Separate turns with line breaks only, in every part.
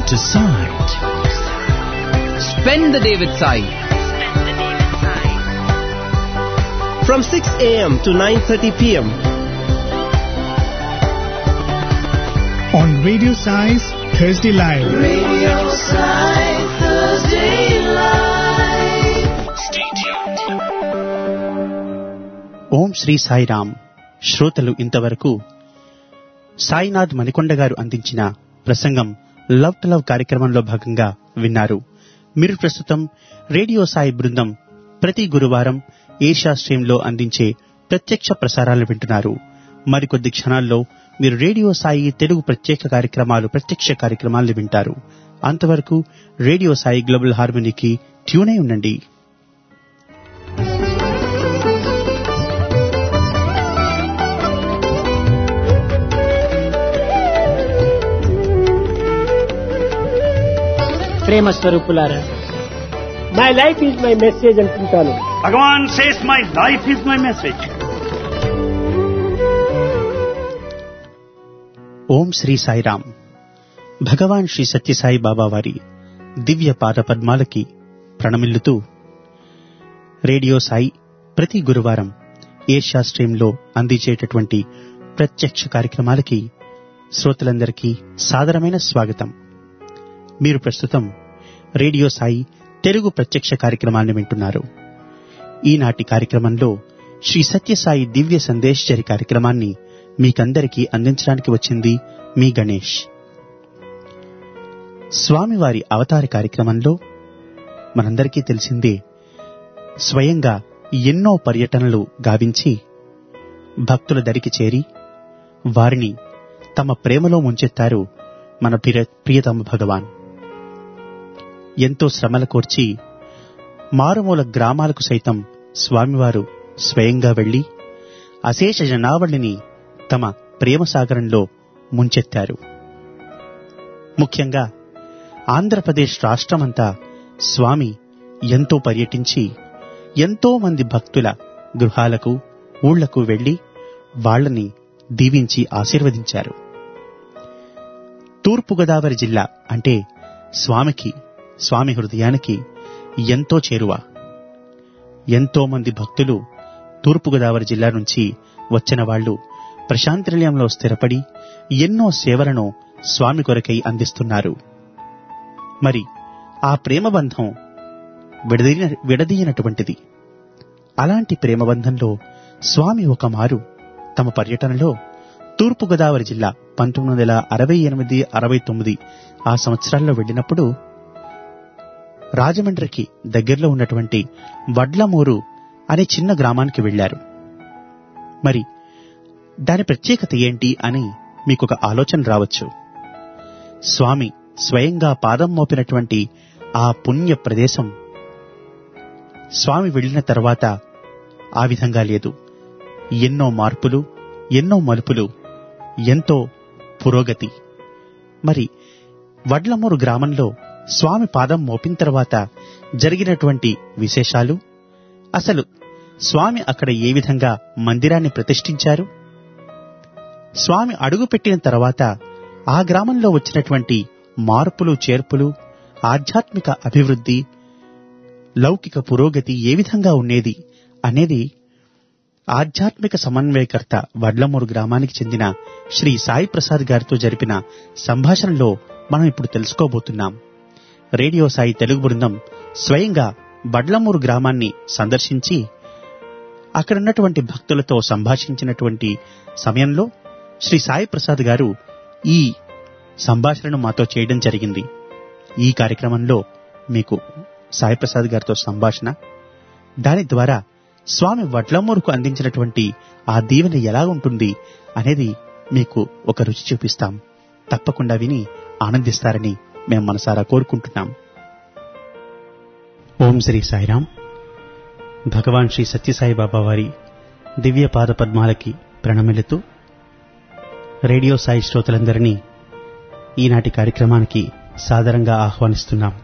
to Sight.
Spend the day with Sai.
From 6 a.m. to 9.30 p.m.
on Radio Size Thursday Live.
Radio Side Thursday Live.
ఓం శ్రీ సాయిరామ్ శ్రోతలు ఇంతవరకు సాయినాథ్ మణికొండ గారు అందించిన ప్రసంగం love to love కార్యక్రమంలో భాగంగా విన్నారు మీరు ప్రస్తుతం రేడియో సాయి బృందం ప్రతి గురువారం ఏషియా స్ట్రీమ్లో అందించే ప్రత్యక్ష ప్రసారాలు వింటున్నారు మరికొద్ది క్షణాల్లో మీరు రేడియో సాయి తెలుగు ప్రత్యేక కార్యక్రమాలు ప్రత్యక్ష కార్యక్రమాలు వింటారు అంతవరకు రేడియో సాయి గ్లోబల్ హార్మనీకి ట్యూనే ఉండండి
ప్రేమ స్వరూపులారా my life is my message అనుకుంటాను
Bhagavan says, My life is my message.
Om Shri Sairam Bhagavan Shri Sathya Sai Baba వారి దివ్య పాద పద్మాలకి ప్రణమిల్లుతూ రేడియో సాయి ప్రతి గురువారం ఏషియా స్ట్రీమ్లో అందించేటటువంటి ప్రత్యక్ష కార్యక్రమాలకి శ్రోతలందరికీ సాదరమైన స్వాగతం మీరు ప్రస్తుతం రేడియో సాయి తెలుగు ప్రత్యక్ష కార్యక్రమాన్ని వింటున్నారు ఈనాటి కార్యక్రమంలో శ్రీ సత్యసాయి దివ్య సందేశ్చరి కార్యక్రమాన్ని మీకందరికీ అందించడానికి వచ్చింది మీ గణేష్ స్వామివారి అవతార కార్యక్రమంలో మనందరికీ తెలిసిందే స్వయంగా ఎన్నో పర్యటనలు గావించి భక్తుల దరికి చేరి వారిని తమ ప్రేమలో ముంచెత్తారు మన ప్రియ ప్రియతమ భగవాన్ ఎంతో శ్రమల కోర్చి మారుమూల గ్రామాలకు సైతం స్వామివారు స్వయంగా వెళ్లి అశేష జనావళిని తమ ప్రేమసాగరంలో ముంచెత్తారు ముఖ్యంగా ఆంధ్రప్రదేశ్ రాష్ట్రమంతా స్వామి ఎంతో పర్యటించి ఎంతో మంది భక్తుల గృహాలకు ఊళ్లకు వెళ్లి వాళ్ళని దీవించి ఆశీర్వదించారు తూర్పుగోదావరి జిల్లా అంటే స్వామికి స్వామి హృదయానికి ఎంతో చేరువ ఎంతో మంది భక్తులు తూర్పుగోదావరి జిల్లా నుంచి వచ్చిన వాళ్ళు ప్రశాంతినిలయంలో స్థిరపడి ఎన్నో సేవలను స్వామి కొరకై అందిస్తున్నారు మరి ఆ ప్రేమబంధం విడదీయ విడదీయనటువంటిది అలాంటి ప్రేమబంధంలో స్వామి ఒక మారు తమ పర్యటనలో తూర్పుగోదావరి జిల్లా పంతొమ్మిది వందల అరవై ఎనిమిది అరవై తొమ్మిది ఆ సంవత్సరాల్లో వెళ్ళినప్పుడు రాజమండ్రికి దగ్గరలో ఉన్నటువంటి వడ్లమూరు అనే చిన్న గ్రామానికి వెళ్లారు మరి దాని ప్రత్యేకత ఏంటి అని మీకు ఒక ఆలోచన రావచ్చు స్వామి స్వయంగా పాదం మోపినటువంటి ఆ పుణ్య ప్రదేశం స్వామి వెళ్లిన తర్వాత ఆ విధంగా లేదు ఎన్నో మార్పులు ఎన్నో మలుపులు ఎంతో పురోగతి మరి వడ్లమూరు గ్రామంలో స్వామి పాదం మోపిన తర్వాత జరిగినటువంటి విశేషాలు అసలు స్వామి అక్కడ ఏ విధంగా మందిరాన్ని ప్రతిష్ఠించారు స్వామి అడుగుపెట్టిన తర్వాత ఆ గ్రామంలో వచ్చినటువంటి మార్పులు చేర్పులు ఆధ్యాత్మిక అభివృద్ధి లౌకిక పురోగతి ఏ విధంగా ఉండేది అనేది ఆధ్యాత్మిక సమన్వయకర్త వడ్లమూరు గ్రామానికి చెందిన శ్రీ సాయి ప్రసాద్ గారితో జరిపిన సంభాషణలో మనం ఇప్పుడు తెలుసుకోబోతున్నాం రేడియో సాయి తెలుగు బృందం స్వయంగా బడ్లమూరు గ్రామాన్ని సందర్శించి అక్కడున్నటువంటి భక్తులతో సంభాషించినటువంటి సమయంలో శ్రీ సాయి ప్రసాద్ గారు ఈ సంభాషణను మాతో చేయడం జరిగింది ఈ కార్యక్రమంలో మీకు సాయి ప్రసాద్ గారితో సంభాషణ దాని ద్వారా స్వామి వడ్లమూరుకు అందించినటువంటి ఆ దీవెన ఎలా ఉంటుంది అనేది మీకు ఒక రుచి చూపిస్తాం తప్పకుండా విని ఆనందిస్తారని మేము మనసారా కోరుకుంటున్నాం ఓం శ్రీ సాయిరాం భగవాన్ శ్రీ సత్యసాయి బాబా వారి దివ్య పాద పద్మాలకి ప్రణమిలుతూ రేడియో సాయి శ్రోతలందరినీ ఈనాటి కార్యక్రమానికి సాదరంగా ఆహ్వానిస్తున్నాం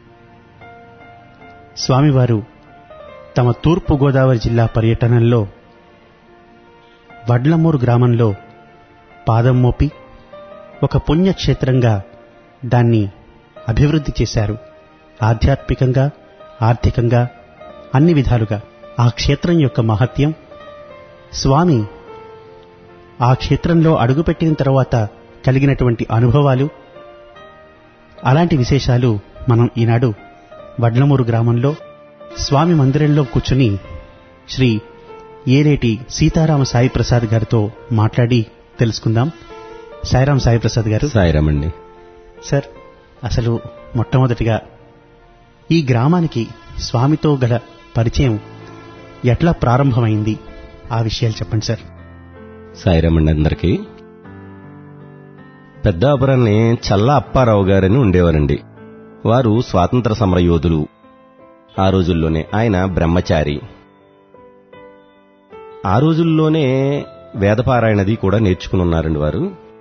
స్వామివారు తమ తూర్పు గోదావరి జిల్లా పర్యటనల్లో వడ్లమూరు గ్రామంలో పాదం మోపి ఒక పుణ్యక్షేత్రంగా దాన్ని అభివృద్ధి చేశారు ఆధ్యాత్మికంగా ఆర్థికంగా అన్ని విధాలుగా ఆ క్షేత్రం యొక్క మహత్యం స్వామి ఆ క్షేత్రంలో అడుగుపెట్టిన తర్వాత కలిగినటువంటి అనుభవాలు అలాంటి విశేషాలు మనం ఈనాడు వడ్లమూరు గ్రామంలో స్వామి మందిరంలో కూర్చుని శ్రీ ఏరేటి సీతారామ సాయి ప్రసాద్ గారితో మాట్లాడి తెలుసుకుందాం సాయిరాం సాయి ప్రసాద్ గారు
సాయిరామండి
సార్ అసలు మొట్టమొదటిగా ఈ గ్రామానికి స్వామితో గల పరిచయం ఎట్లా ప్రారంభమైంది ఆ విషయాలు చెప్పండి సార్
సాయిరామండి అందరికీ పెద్దాపురాన్ని చల్ల అప్పారావు గారని ఉండేవారండి వారు స్వాతంత్ర సమర యోధులు ఆ రోజుల్లోనే ఆయన బ్రహ్మచారి ఆ రోజుల్లోనే వేదపారాయణది కూడా నేర్చుకుని ఉన్నారండి వారు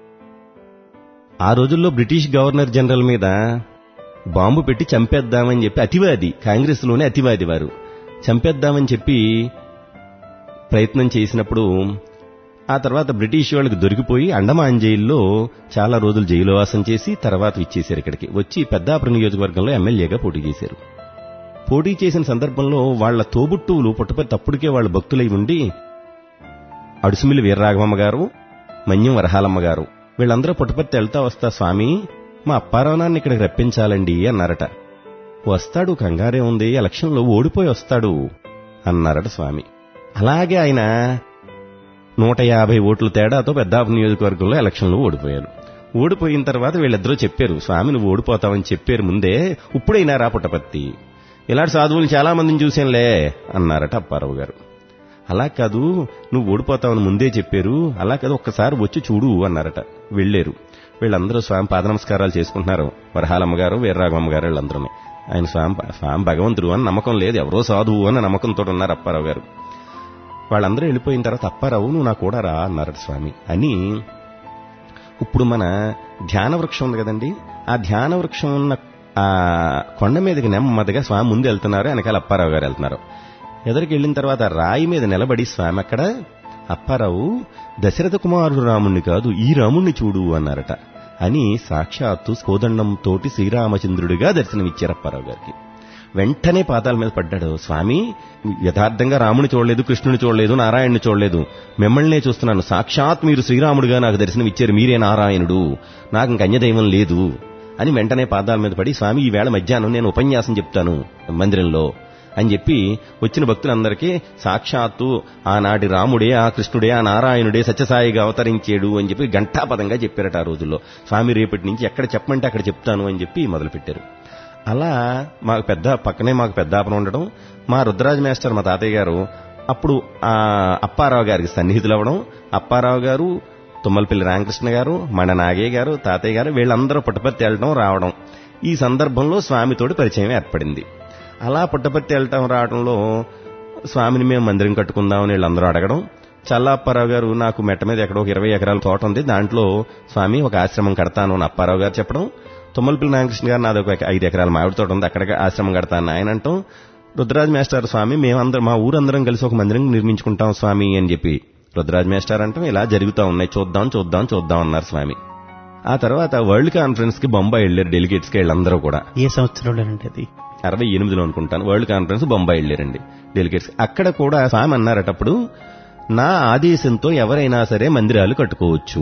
ఆ రోజుల్లో బ్రిటిష్ గవర్నర్ జనరల్ మీద బాంబు పెట్టి చంపేద్దామని చెప్పి అతివాది కాంగ్రెస్లోనే అతివాది వారు చంపేద్దామని చెప్పి ప్రయత్నం చేసినప్పుడు ఆ తర్వాత బ్రిటిష్ వాళ్ళకి దొరికిపోయి అండమాన్ జైల్లో చాలా రోజులు జైలు వాసం చేసి తర్వాత ఇచ్చేశారు ఇక్కడికి వచ్చి పెద్దాపురం నియోజకవర్గంలో ఎమ్మెల్యేగా పోటీ చేశారు పోటీ చేసిన సందర్భంలో వాళ్ళ తోబుట్టువులు పుట్టపర్తి అప్పటికే వాళ్ళ భక్తులై ఉండి అడుసుమిల్లి వీర్రాఘవమ్మ గారు మన్యం వరహాలమ్మ గారు వీళ్ళందరూ పుట్టపర్తి వెళ్తా వస్తా స్వామి మా అప్పారావణాన్ని ఇక్కడికి రప్పించాలండి అన్నారట వస్తాడు కంగారే ఉంది ఎలక్షన్లో ఓడిపోయి వస్తాడు అన్నారట స్వామి అలాగే ఆయన నూట యాభై ఓట్ల తేడాతో పెద్దాపు నియోజకవర్గంలో ఎలక్షన్లో ఓడిపోయారు ఓడిపోయిన తర్వాత వీళ్ళిద్దరూ చెప్పారు స్వామి నువ్వు ఓడిపోతావని చెప్పారు ముందే ఇప్పుడైనా రా పుట్టపత్తి ఇలాంటి సాధువులు చాలా మందిని చూశానులే అన్నారట అప్పారావు గారు అలా కాదు నువ్వు ఓడిపోతావని ముందే చెప్పారు అలా కాదు ఒక్కసారి వచ్చి చూడు అన్నారట వెళ్ళారు వీళ్ళందరూ స్వామి పాద నమస్కారాలు చేసుకుంటున్నారు వరహాలమ్మ గారు వీర్రాఘవమ్మ గారు వీళ్ళందరూ ఆయన స్వామి స్వామి భగవంతుడు అని నమ్మకం లేదు ఎవరో సాధువు అని నమ్మకంతో ఉన్నారు అప్పారావు గారు వాళ్ళందరూ వెళ్ళిపోయిన తర్వాత అప్పారావు నువ్వు నా కూడా రా అన్నారట స్వామి అని ఇప్పుడు మన ధ్యాన వృక్షం ఉంది కదండి ఆ ధ్యాన వృక్షం ఉన్న ఆ కొండ మీదకి నెమ్మదిగా స్వామి ముందు వెళ్తున్నారు వెనకాల అప్పారావు గారు వెళ్తున్నారు ఎదురికి వెళ్ళిన తర్వాత రాయి మీద నిలబడి స్వామి అక్కడ అప్పారావు దశరథ కుమారుడు రాముణ్ణి కాదు ఈ రాముణ్ణి చూడు అన్నారట అని సాక్షాత్తు కోదండంతోటి శ్రీరామచంద్రుడిగా దర్శనమిచ్చారు అప్పారావు గారికి వెంటనే పాదాల మీద పడ్డాడు స్వామి యథార్థంగా రాముని చూడలేదు కృష్ణుని చూడలేదు నారాయణుని చూడలేదు మిమ్మల్నే చూస్తున్నాను సాక్షాత్ మీరు శ్రీరాముడిగా నాకు దర్శనం ఇచ్చారు మీరే నారాయణుడు నాకు ఇంక అన్యదైవం లేదు అని వెంటనే పాదాల మీద పడి స్వామి ఈ వేళ మధ్యాహ్నం నేను ఉపన్యాసం చెప్తాను మందిరంలో అని చెప్పి వచ్చిన భక్తులందరికీ సాక్షాత్తు ఆనాటి రాముడే ఆ కృష్ణుడే ఆ నారాయణుడే సత్యసాయిగా అవతరించాడు అని చెప్పి ఘంటాపదంగా చెప్పారట ఆ రోజుల్లో స్వామి రేపటి నుంచి ఎక్కడ చెప్పమంటే అక్కడ చెప్తాను అని చెప్పి మొదలుపెట్టారు అలా మాకు పెద్ద పక్కనే మాకు పెద్దాపన ఉండడం మా రుద్రరాజ్ మాస్టర్ మా తాతయ్య గారు అప్పుడు ఆ అప్పారావు గారికి సన్నిహితులు అవ్వడం అప్పారావు గారు తుమ్మలపల్లి రామకృష్ణ గారు మన నాగయ్య గారు తాతయ్య గారు వీళ్ళందరూ పుట్టపర్తి వెళ్ళడం రావడం ఈ సందర్భంలో స్వామితోటి పరిచయం ఏర్పడింది అలా పుట్టపర్తి వెళ్ళటం రావడంలో స్వామిని మేము మందిరం కట్టుకుందామని వీళ్ళందరూ అడగడం చల్లాప్పారావు గారు నాకు మెట్ట మీద ఎక్కడో ఒక ఇరవై ఎకరాల తోట ఉంది దాంట్లో స్వామి ఒక ఆశ్రమం కడతాను అని అప్పారావు గారు చెప్పడం తుమ్మలపల్లి నాగకృష్ణ గారు నాది ఒక ఐదు ఎకరాల మామిడి తోట ఉంది అక్కడికి ఆశ్రమం కడతాను ఆయన అంటాం రుద్రరాజ్ మేస్టర్ స్వామి మేమందరం మా ఊరందరం కలిసి ఒక మందిరం నిర్మించుకుంటాం స్వామి అని చెప్పి రుద్రరాజ్ మేస్టర్ అంటాం ఇలా జరుగుతూ ఉన్నాయి చూద్దాం చూద్దాం చూద్దాం అన్నారు స్వామి ఆ తర్వాత వరల్డ్ కాన్ఫరెన్స్ కి బొంబాయి వెళ్ళారు డెలిగేట్స్ కి వీళ్ళందరూ కూడా
ఏ సంవత్సరంలోనండి అది
అరవై ఎనిమిదిలో అనుకుంటాను వరల్డ్ కాన్ఫరెన్స్ బొంబాయి వెళ్ళారండి డెలిగేట్స్ అక్కడ కూడా స్వామి అన్నారటప్పుడు నా ఆదేశంతో ఎవరైనా సరే మందిరాలు కట్టుకోవచ్చు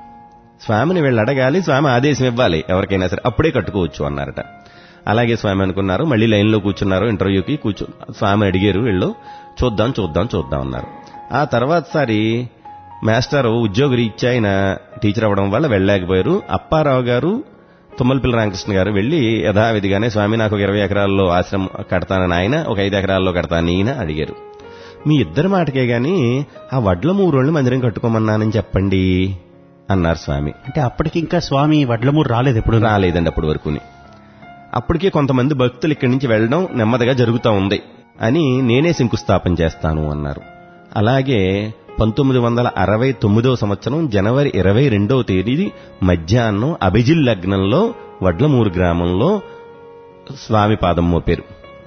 స్వామిని వీళ్ళు అడగాలి స్వామి ఆదేశం ఇవ్వాలి ఎవరికైనా సరే అప్పుడే కట్టుకోవచ్చు అన్నారట అలాగే స్వామి అనుకున్నారు మళ్ళీ లైన్లో కూర్చున్నారు ఇంటర్వ్యూకి కూర్చో స్వామి అడిగారు వీళ్ళు చూద్దాం చూద్దాం చూద్దాం అన్నారు ఆ తర్వాత సారి మాస్టర్ ఉద్యోగ రీత్యా ఆయన టీచర్ అవ్వడం వల్ల వెళ్ళలేకపోయారు అప్పారావు గారు తుమ్మలపిల్ల రామకృష్ణ గారు వెళ్లి యథావిధిగానే స్వామి నాకు ఒక ఇరవై ఎకరాల్లో ఆశ్రమం కడతానని ఆయన ఒక ఐదు ఎకరాల్లో కడతానని ఈయన అడిగారు మీ ఇద్దరి మాటకే గాని ఆ వడ్ల మూరోళ్ళని మందిరం కట్టుకోమన్నానని చెప్పండి అన్నారు స్వామి
అంటే అప్పటికి ఇంకా స్వామి వడ్లమూరు రాలేదు ఎప్పుడు
రాలేదండి అప్పటి వరకుని అప్పటికే కొంతమంది భక్తులు ఇక్కడి నుంచి వెళ్ళడం నెమ్మదిగా జరుగుతూ ఉంది అని నేనే శంకుస్థాపన చేస్తాను అన్నారు అలాగే పంతొమ్మిది వందల అరవై తొమ్మిదవ సంవత్సరం జనవరి ఇరవై రెండవ తేదీ మధ్యాహ్నం అభిజిల్ లగ్నంలో వడ్లమూరు గ్రామంలో స్వామి పాదం మోపారు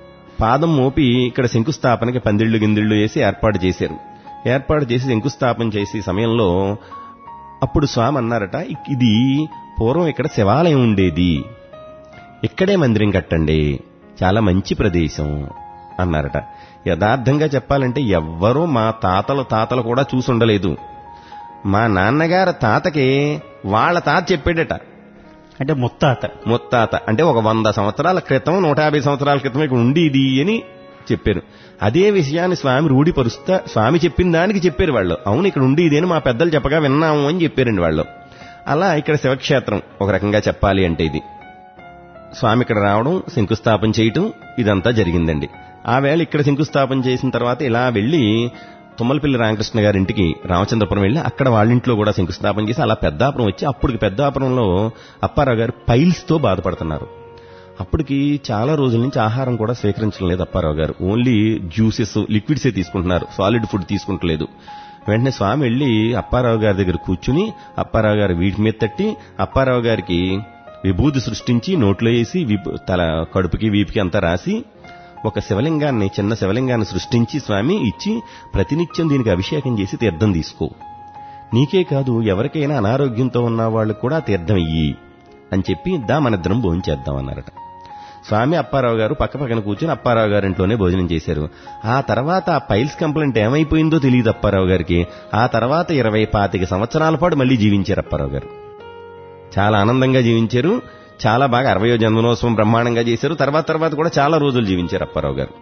పాదం మోపి ఇక్కడ శంకుస్థాపనకి పందిళ్లు గిందిళ్లు వేసి ఏర్పాటు చేశారు ఏర్పాటు చేసి శంకుస్థాపన చేసే సమయంలో అప్పుడు స్వామి అన్నారట ఇది పూర్వం ఇక్కడ శివాలయం ఉండేది ఇక్కడే మందిరం కట్టండి చాలా మంచి ప్రదేశం అన్నారట యథార్థంగా చెప్పాలంటే ఎవ్వరూ మా తాతల తాతలు కూడా చూసుండలేదు మా నాన్నగారు తాతకి వాళ్ళ తాత చెప్పాడట
అంటే ముత్తాత
ముత్తాత అంటే ఒక వంద సంవత్సరాల క్రితం నూట యాభై సంవత్సరాల క్రితం ఇక్కడ ఉండేది అని చెప్పారు అదే విషయాన్ని స్వామి రూఢిపరుస్తా స్వామి చెప్పిన దానికి చెప్పారు వాళ్ళు అవును ఇక్కడ ఉండేది అని మా పెద్దలు చెప్పగా విన్నాము అని చెప్పారండి వాళ్ళు అలా ఇక్కడ శివక్షేత్రం ఒక రకంగా చెప్పాలి అంటే ఇది స్వామి ఇక్కడ రావడం శంకుస్థాపన చేయటం ఇదంతా జరిగిందండి ఆ వేళ ఇక్కడ శంకుస్థాపన చేసిన తర్వాత ఇలా వెళ్లి తుమ్మలపల్లి రామకృష్ణ గారి ఇంటికి రామచంద్రపురం వెళ్లి అక్కడ వాళ్ళ ఇంట్లో కూడా శంకుస్థాపన చేసి అలా పెద్దాపురం వచ్చి అప్పటికి పెద్దాపురంలో అప్పారావు గారు పైల్స్ తో బాధపడుతున్నారు అప్పటికి చాలా రోజుల నుంచి ఆహారం కూడా స్వీకరించడం లేదు అప్పారావు గారు ఓన్లీ జ్యూసెస్ లిక్విడ్సే తీసుకుంటున్నారు సాలిడ్ ఫుడ్ తీసుకుంటలేదు వెంటనే స్వామి వెళ్లి అప్పారావు గారి దగ్గర కూర్చుని అప్పారావు గారి వీటి మీద తట్టి అప్పారావు గారికి విభూతి సృష్టించి నోట్లో వేసి విభూ- తల కడుపుకి వీపుకి అంతా రాసి ఒక శివలింగాన్ని చిన్న శివలింగాన్ని సృష్టించి స్వామి ఇచ్చి ప్రతినిత్యం దీనికి అభిషేకం చేసి తీర్థం తీసుకో నీకే కాదు ఎవరికైనా అనారోగ్యంతో ఉన్న వాళ్ళకు కూడా తీర్థం ఇయ్యి అని చెప్పి దా మనిద్దరం భోజనం చేద్దాం అన్నారట స్వామి అప్పారావు గారు పక్క పక్కన కూర్చొని అప్పారావు గారి ఇంట్లోనే భోజనం చేశారు ఆ తర్వాత ఆ పైల్స్ కంప్లైంట్ ఏమైపోయిందో తెలియదు అప్పారావు గారికి ఆ తర్వాత ఇరవై పాతిక సంవత్సరాల పాటు మళ్ళీ జీవించారు అప్పారావు గారు చాలా ఆనందంగా జీవించారు చాలా బాగా అరవయో జన్మనోత్సవం బ్రహ్మాండంగా చేశారు తర్వాత తర్వాత కూడా చాలా రోజులు జీవించారు అప్పారావు గారు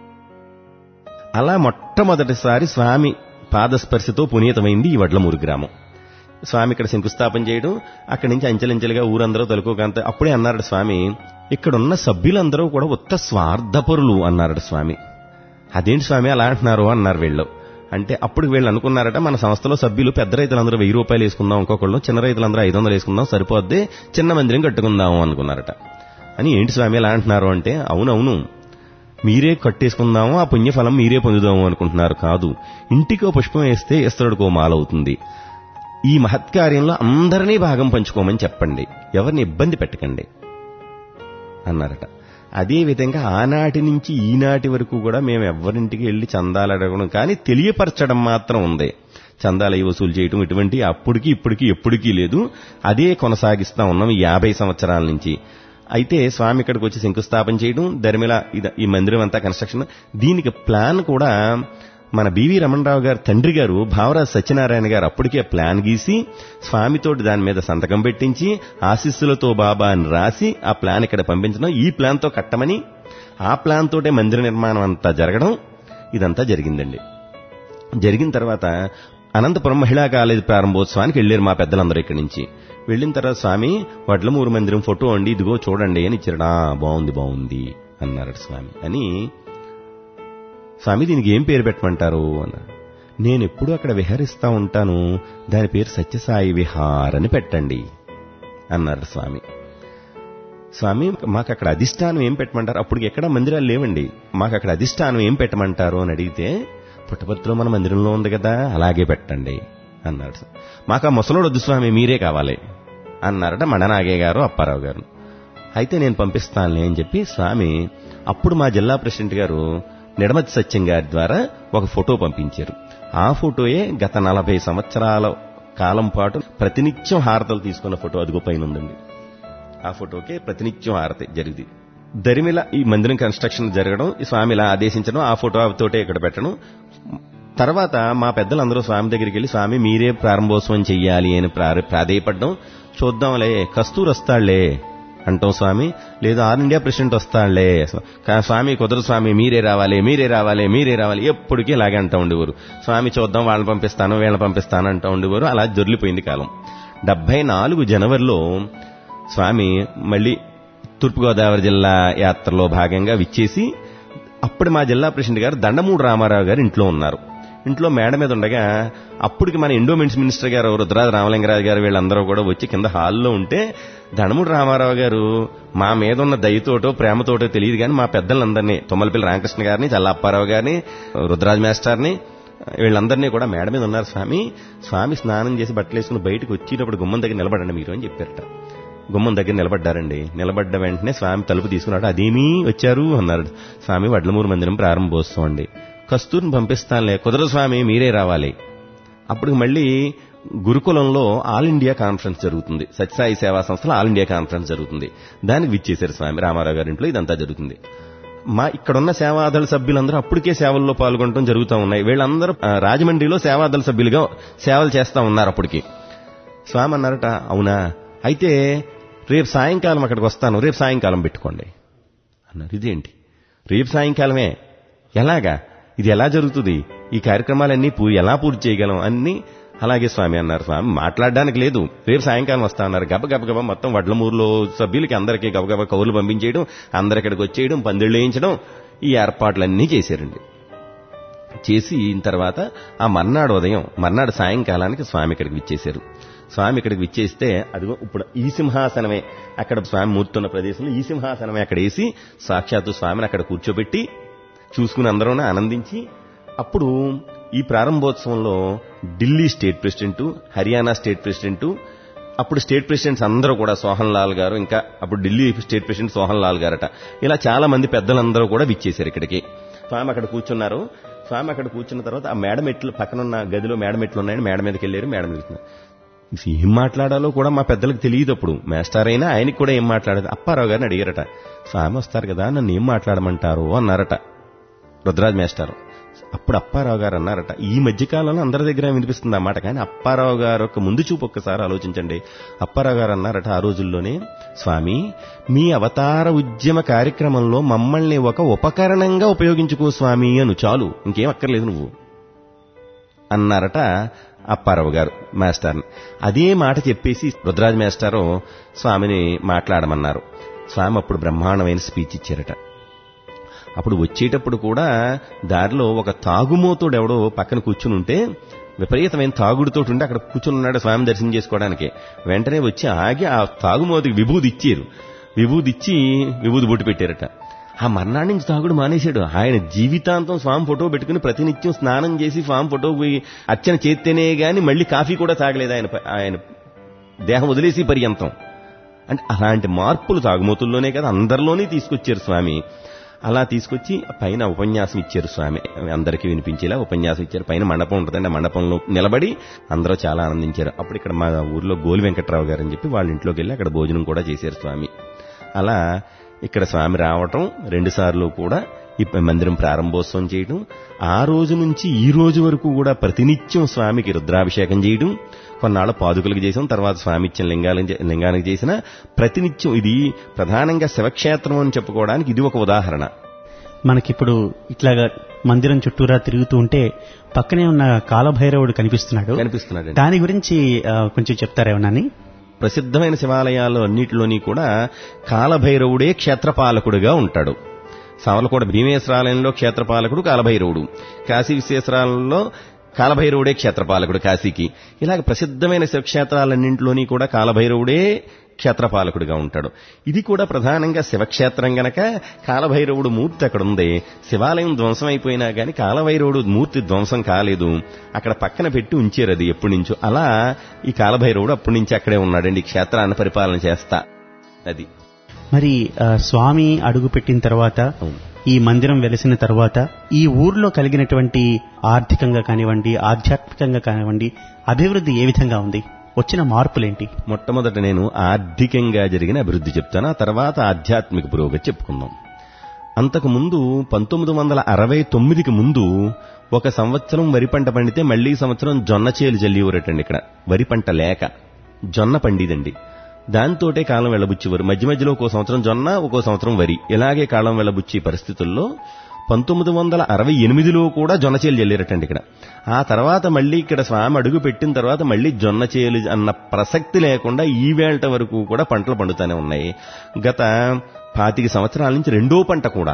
అలా మొట్టమొదటిసారి స్వామి పాదస్పర్శతో పునీతమైంది ఈ వడ్లమూరు గ్రామం స్వామి ఇక్కడ శంకుస్థాపన చేయడం అక్కడి నుంచి అంచెలంచెలుగా ఊరందరూ తలుకోకంత అప్పుడే అన్నారట స్వామి ఇక్కడున్న సభ్యులందరూ కూడా ఉత్త స్వార్థపరులు అన్నారట స్వామి అదేంటి స్వామి అలా అంటున్నారు అన్నారు వీళ్ళు అంటే అప్పుడు వీళ్ళు అనుకున్నారట మన సంస్థలో సభ్యులు పెద్ద రైతులందరూ వెయ్యి రూపాయలు వేసుకుందాం ఒక్కొక్కళ్ళు చిన్న రైతులందరూ ఐదు వందలు వేసుకుందాం సరిపోద్ది చిన్న మందిరం కట్టుకుందాం అనుకున్నారట అని ఏంటి స్వామి ఎలా అంటున్నారు అంటే అవునవును మీరే కట్టేసుకుందాము ఆ పుణ్యఫలం మీరే పొందుదాము అనుకుంటున్నారు కాదు ఇంటికో పుష్పం వేస్తే ఇస్తరుడికో మాలవుతుంది ఈ మహత్కార్యంలో అందరినీ భాగం పంచుకోమని చెప్పండి ఎవరిని ఇబ్బంది పెట్టకండి అన్నారట అదే విధంగా ఆనాటి నుంచి ఈనాటి వరకు కూడా మేము ఎవరింటికి వెళ్లి చందాలు అడగడం కానీ తెలియపరచడం మాత్రం ఉంది చందాలు అవి వసూలు చేయటం ఇటువంటి అప్పటికి ఇప్పటికి ఎప్పటికీ లేదు అదే కొనసాగిస్తా ఉన్నాం ఈ యాభై సంవత్సరాల నుంచి అయితే స్వామి ఇక్కడికి వచ్చి శంకుస్థాపన చేయడం దరిమిల ఇద- ఈ మందిరం అంతా కన్స్ట్రక్షన్ దీనికి ప్లాన్ కూడా మన బివి రమణరావు గారు తండ్రి గారు భావరాజ్ సత్యనారాయణ గారు అప్పటికే ప్లాన్ గీసి స్వామితోటి దాని మీద సంతకం పెట్టించి ఆశీస్సులతో బాబా అని రాసి ఆ ప్లాన్ ఇక్కడ పంపించడం ఈ ప్లాన్ తో కట్టమని ఆ ప్లాన్ తోటే మందిర నిర్మాణం అంతా జరగడం ఇదంతా జరిగిందండి జరిగిన తర్వాత అనంతపురం మహిళా కాలేజ్ ప్రారంభోత్సవానికి వెళ్ళారు మా పెద్దలందరూ ఇక్కడి నుంచి వెళ్ళిన తర్వాత స్వామి వడ్లమూరు మందిరం ఫోటో అండి ఇదిగో చూడండి అని ఇచ్చారు "ఆ, బాగుంది బాగుంది అన్నారు స్వామి అని స్వామి దీనికి ఏం పేరు పెట్టమంటారు అన్నారు నేను ఎప్పుడూ అక్కడ విహరిస్తా ఉంటాను దాని పేరు సత్యసాయి విహార్ అని పెట్టండి అన్నారు స్వామి స్వామి మాకు అక్కడ అధిష్టానం ఏం పెట్టమంటారు అప్పుడు ఎక్కడ మందిరాలు లేవండి మాకు అక్కడ అధిష్టానం ఏం పెట్టమంటారు అని అడిగితే పుట్టపర్తిలో మన మందిరంలో ఉంది కదా అలాగే పెట్టండి అన్నాడు మాకు ఆ ముసలోడు వద్దు స్వామి మీరే కావాలి అన్నారట మణనాగయ్య గారు అప్పారావు గారు అయితే నేను పంపిస్తానులే అని చెప్పి స్వామి అప్పుడు మా జిల్లా ప్రెసిడెంట్ గారు నిడమతి సత్యం గారి ద్వారా ఒక ఫోటో పంపించారు ఆ ఫోటోయే గత నలభై సంవత్సరాల కాలం పాటు ప్రతినిత్యం హారతలు తీసుకున్న ఫోటో అదిగో పైన ఉందండి ఆ ఫోటోకే ప్రతినిత్యం హారతి జరిగింది దరిమిల ఈ మందిరం కన్స్ట్రక్షన్ జరగడం ఈ స్వామి ఇలా ఆదేశించడం ఆ ఫోటో తోటే ఇక్కడ పెట్టడం తర్వాత మా పెద్దలందరూ స్వామి దగ్గరికి వెళ్ళి స్వామి మీరే ప్రారంభోత్సవం చెయ్యాలి అని ప్రా- ప్రాధేయపడ్డం చూద్దాంలే కస్తూర్ వస్తాళ్లే అంటాం స్వామి లేదా ఆల్ ఇండియా ప్రెసిడెంట్ వస్తాళ్లే కా- స్వామి కుదరదు స్వామి మీరే రావాలి మీరే రావాలి మీరే రావాలి ఎప్పటికీ ఇలాగే అంటూ ఉండేవారు స్వామి చూద్దాం వాళ్ళని పంపిస్తాను వీళ్ళని పంపిస్తాను అంటూ ఉండేవారు అలా దొర్లిపోయింది కాలం డెబ్బై నాలుగు జనవరిలో స్వామి మళ్ళీ తూర్పుగోదావరి జిల్లా యాత్రలో భాగంగా విచ్చేసి అప్పుడు మా జిల్లా ప్రెసిడెంట్ గారు దండమూడి రామారావు గారు ఇంట్లో ఉన్నారు ఇంట్లో మేడ మీద ఉండగా అప్పటికి మన ఎండోమెంట్స్ మినిస్టర్ గారు రుద్రాజ రామలింగరాజు గారు వీళ్ళందరూ కూడా వచ్చి కింద హాల్లో ఉంటే దండమూడి రామారావు గారు మా మీద ఉన్న దయతోటో ప్రేమతోటో తెలియదు కానీ మా పెద్దలందరినీ తుమ్మలపల్లి రామకృష్ణ గారిని చల్లప్పారావు గారిని రుద్రాజ్ మాస్టర్ని వీళ్ళందరినీ కూడా మేడ మీద ఉన్నారు స్వామి స్వామి స్నానం చేసి బట్టలు వేసుకుని బయటకు వచ్చేటప్పుడు గుమ్మం దగ్గర నిలబడండి మీరు అని చెప్పారట గుమ్మం దగ్గర నిలబడ్డారండి నిలబడ్డ వెంటనే స్వామి తలుపు తీసుకున్నాడు అదేమీ వచ్చారు అన్నారు స్వామి వడ్లమూరు మందిరం ప్రారంభోత్సవం అండి కస్తూరిని పంపిస్తానులే కుదరదు స్వామి మీరే రావాలి అప్పుడు మళ్ళీ గురుకులంలో ఆల్ ఇండియా కాన్ఫరెన్స్ జరుగుతుంది సత్యసాయి సేవా సంస్థలో ఆల్ ఇండియా కాన్ఫరెన్స్ జరుగుతుంది దానికి విచ్చేశారు స్వామి రామారావు గారి ఇంట్లో ఇదంతా జరుగుతుంది మా ఇక్కడున్న సేవాదళ సభ్యులందరూ అప్పటికే సేవల్లో పాల్గొనడం జరుగుతూ ఉన్నాయి వీళ్ళందరూ ఆ, రాజమండ్రిలో సేవాదళ సభ్యులుగా సేవలు చేస్తా ఉన్నారు అప్పటికి స్వామి అన్నారట అవునా అయితే రేపు సాయంకాలం అక్కడికి వస్తాను రేపు సాయంకాలం పెట్టుకోండి అన్నారు ఇదేంటి రేపు సాయంకాలమే ఎలాగా ఇది ఎలా జరుగుతుంది ఈ కార్యక్రమాలన్నీ పూ ఎలా పూర్తి చేయగలం అన్ని అలాగే స్వామి అన్నారు స్వామి మాట్లాడడానికి లేదు రేపు సాయంకాలం వస్తా అన్నారు గబ గబ గబ మొత్తం వడ్లమూరులో సభ్యులకి అందరికీ గబగబ కౌలు పంపించేయడం అందరి ఇక్కడికి వచ్చేయడం పందిళ్ళు వేయించడం ఈ ఏర్పాట్లన్నీ చేశారండి చేసి తర్వాత ఆ మర్నాడు ఉదయం మర్నాడు సాయంకాలానికి స్వామి ఇక్కడికి విచ్చేశారు స్వామి ఇక్కడికి విచ్చేస్తే అదిగో ఇప్పుడు ఈ సింహాసనమే అక్కడ స్వామి మూర్తున్న ప్రదేశంలో ఈ సింహాసనమే అక్కడ వేసి సాక్షాత్తు స్వామిని అక్కడ కూర్చోబెట్టి చూసుకుని అందరూ ఆనందించి అప్పుడు ఈ ప్రారంభోత్సవంలో Delhi state president Haryana state president అప్పుడు స్టేట్ ప్రెసిడెంట్స్ అందరూ కూడా సోహన్ లాల్ గారు ఇంకా అప్పుడు ఢిల్లీ స్టేట్ ప్రెసిడెంట్ సోహన్ లాల్ గారట ఇలా చాలా మంది పెద్దలందరూ కూడా విచ్చేశారు ఇక్కడికి స్వామి అక్కడ కూర్చున్నారు స్వామి అక్కడ కూర్చున్న తర్వాత ఆ మేడ మెట్లు పక్కనున్న గదిలో మేడ మెట్లు ఉన్నాయని మేడ మీదకి వెళ్ళారు మేడ మీదకి ఏం మాట్లాడాలో కూడా మా పెద్దలకు తెలియదు అప్పుడు మాస్టర్ అయినా ఆయనకి కూడా ఏం మాట్లాడదు అప్పారావు గారిని అడిగారట స్వామి వస్తారు కదా నన్ను ఏం మాట్లాడమంటారు అన్నారట రుద్రాజ్ మాస్టర్ అప్పుడు అప్పారావు గారు అన్నారట ఈ మధ్య కాలంలో అందరి దగ్గర వినిపిస్తుంది అన్నమాట కానీ అప్పారావు గారు ఒక ముందు చూపు ఒక్కసారి ఆలోచించండి అప్పారావు గారు అన్నారట ఆ రోజుల్లోనే స్వామి మీ అవతార ఉద్యమ కార్యక్రమంలో మమ్మల్ని ఒక ఉపకరణంగా ఉపయోగించుకో స్వామి అను చాలు ఇంకేం అక్కర్లేదు నువ్వు అన్నారట అప్పారావు గారు మాస్టర్ని అదే మాట చెప్పేసి రుద్రాజ్ మాస్టారు స్వామిని మాట్లాడమన్నారు స్వామి అప్పుడు బ్రహ్మాండమైన స్పీచ్ ఇచ్చారట అప్పుడు వచ్చేటప్పుడు కూడా దారిలో ఒక తాగుమోతుడు ఎవడో పక్కన కూర్చుని ఉంటే విపరీతమైన తాగుడుతో ఉండి అక్కడ కూర్చుని ఉన్నాడు స్వామి దర్శనం చేసుకోవడానికి వెంటనే వచ్చి ఆగి ఆ తాగుమోతుకి విభూది ఇచ్చారు విభూది ఇచ్చి విభూది బొట్టు పెట్టారట ఆ మర్నాడు నుంచి తాగుడు మానేశాడు ఆయన జీవితాంతం స్వామి ఫోటో పెట్టుకుని ప్రతినిత్యం స్నానం చేసి స్వామి ఫోటో పోయి అర్చన చేస్తేనే గాని మళ్ళీ కాఫీ కూడా తాగలేదు ఆయన ఆయన దేహం వదిలేసి పర్యంతం అంటే అలాంటి మార్పులు తాగుమోతుల్లోనే కదా అందరిలోనే తీసుకొచ్చారు స్వామి అలా తీసుకొచ్చి పైన ఉపన్యాసం ఇచ్చారు స్వామి అందరికీ వినిపించేలా ఉపన్యాసం ఇచ్చారు పైన మండపం ఉంటుందండి ఆ మండపంలో నిలబడి అందరూ చాలా ఆనందించారు అప్పుడు ఇక్కడ మా ఊర్లో గోలి వెంకట్రావు గారు అని చెప్పి వాళ్ళ ఇంట్లోకి వెళ్ళి అక్కడ భోజనం కూడా చేశారు స్వామి అలా ఇక్కడ స్వామి రావటం రెండు సార్లు కూడా ఈ మందిరం ప్రారంభోత్సవం చేయడం ఆ రోజు నుంచి ఈ రోజు వరకు కూడా ప్రతినిత్యం స్వామికి రుద్రాభిషేకం చేయడం కొన్నాళ్ళు పాదుకలకు చేసాం తర్వాత స్వామి ఇచ్చిన లింగాల లింగానికి చేసిన ప్రతినిత్యం ఇది ప్రధానంగా శివక్షేత్రం అని చెప్పుకోవడానికి ఇది ఒక ఉదాహరణ
మనకిప్పుడు ఇట్లాగా మందిరం చుట్టూరా తిరుగుతూ ఉంటే పక్కనే ఉన్న కాలభైరవుడు కనిపిస్తున్నాడు
కనిపిస్తున్నాడు
దాని గురించి ఆ, కొంచెం చెప్తారేమోనని
ప్రసిద్ధమైన శివాలయాల్లో అన్నిటిలోని కూడా కాలభైరవుడే క్షేత్రపాలకుడిగా ఉంటాడు సావలకోట భీమేశ్వరాలయంలో క్షేత్రపాలకుడు కాలభైరవుడు కాశీ విశ్వేశ్వరాలలో కాలభైరవుడే క్షేత్రపాలకుడు కాశీకి ఇలాగ ప్రసిద్ధమైన శివక్షేత్రాలన్నింటిలోని కూడా కాలభైరవుడే క్షేత్రపాలకుడిగా ఉంటాడు ఇది కూడా ప్రధానంగా శివక్షేత్రం గనక కాలభైరవుడు మూర్తి అక్కడ ఉంది శివాలయం ధ్వంసం అయిపోయినా గాని కాలభైరవుడు మూర్తి ధ్వంసం కాలేదు అక్కడ పక్కన పెట్టి ఉంచారు అది ఎప్పటి నుంచో అలా ఈ కాలభైరవుడు అప్పటి నుంచి అక్కడే ఉన్నాడండి ఈ క్షేత్రాన్ని పరిపాలన చేస్తా అది
మరి ఆ, స్వామి అడుగు పెట్టిన తర్వాత
అవును.
ఈ మందిరం వెలిసిన తర్వాత ఈ ఊర్లో కలిగినటువంటి ఆర్థికంగా కానివ్వండి ఆధ్యాత్మికంగా కానివ్వండి అభివృద్ధి ఏ విధంగా ఉంది వచ్చిన మార్పులేంటి
మొట్టమొదట నేను ఆర్థికంగా జరిగిన అభివృద్ధి చెప్తాను ఆ తర్వాత ఆధ్యాత్మిక పురోగతి చెప్పుకుందాం అంతకు ముందు పంతొమ్మిది వందల అరవై తొమ్మిదికి ముందు ఒక సంవత్సరం వరి పంట పండితే మళ్లీ సంవత్సరం జొన్న చేలు జల్లివరటండి ఇక్కడ వరి పంట లేక జొన్న పండిదండి దాంతోటే కాలం వెళ్ళబుచ్చేవారు మధ్య మధ్యలో ఒక్కో సంవత్సరం జొన్న ఒక్కో సంవత్సరం వరి ఇలాగే కాలం వెళ్ళబుచ్చే పరిస్థితుల్లో పంతొమ్మిది వందల అరవై ఎనిమిదిలో కూడా జొన్న చేలు జల్లేరటండి ఇక్కడ ఆ తర్వాత మళ్ళీ ఇక్కడ స్వామి అడుగు పెట్టిన తర్వాత మళ్ళీ జొన్న చేలు అన్న ప్రసక్తి లేకుండా ఈ వేళ వరకు కూడా పంటలు పండుతూనే ఉన్నాయి గత పాతిక సంవత్సరాల నుంచి రెండో పంట కూడా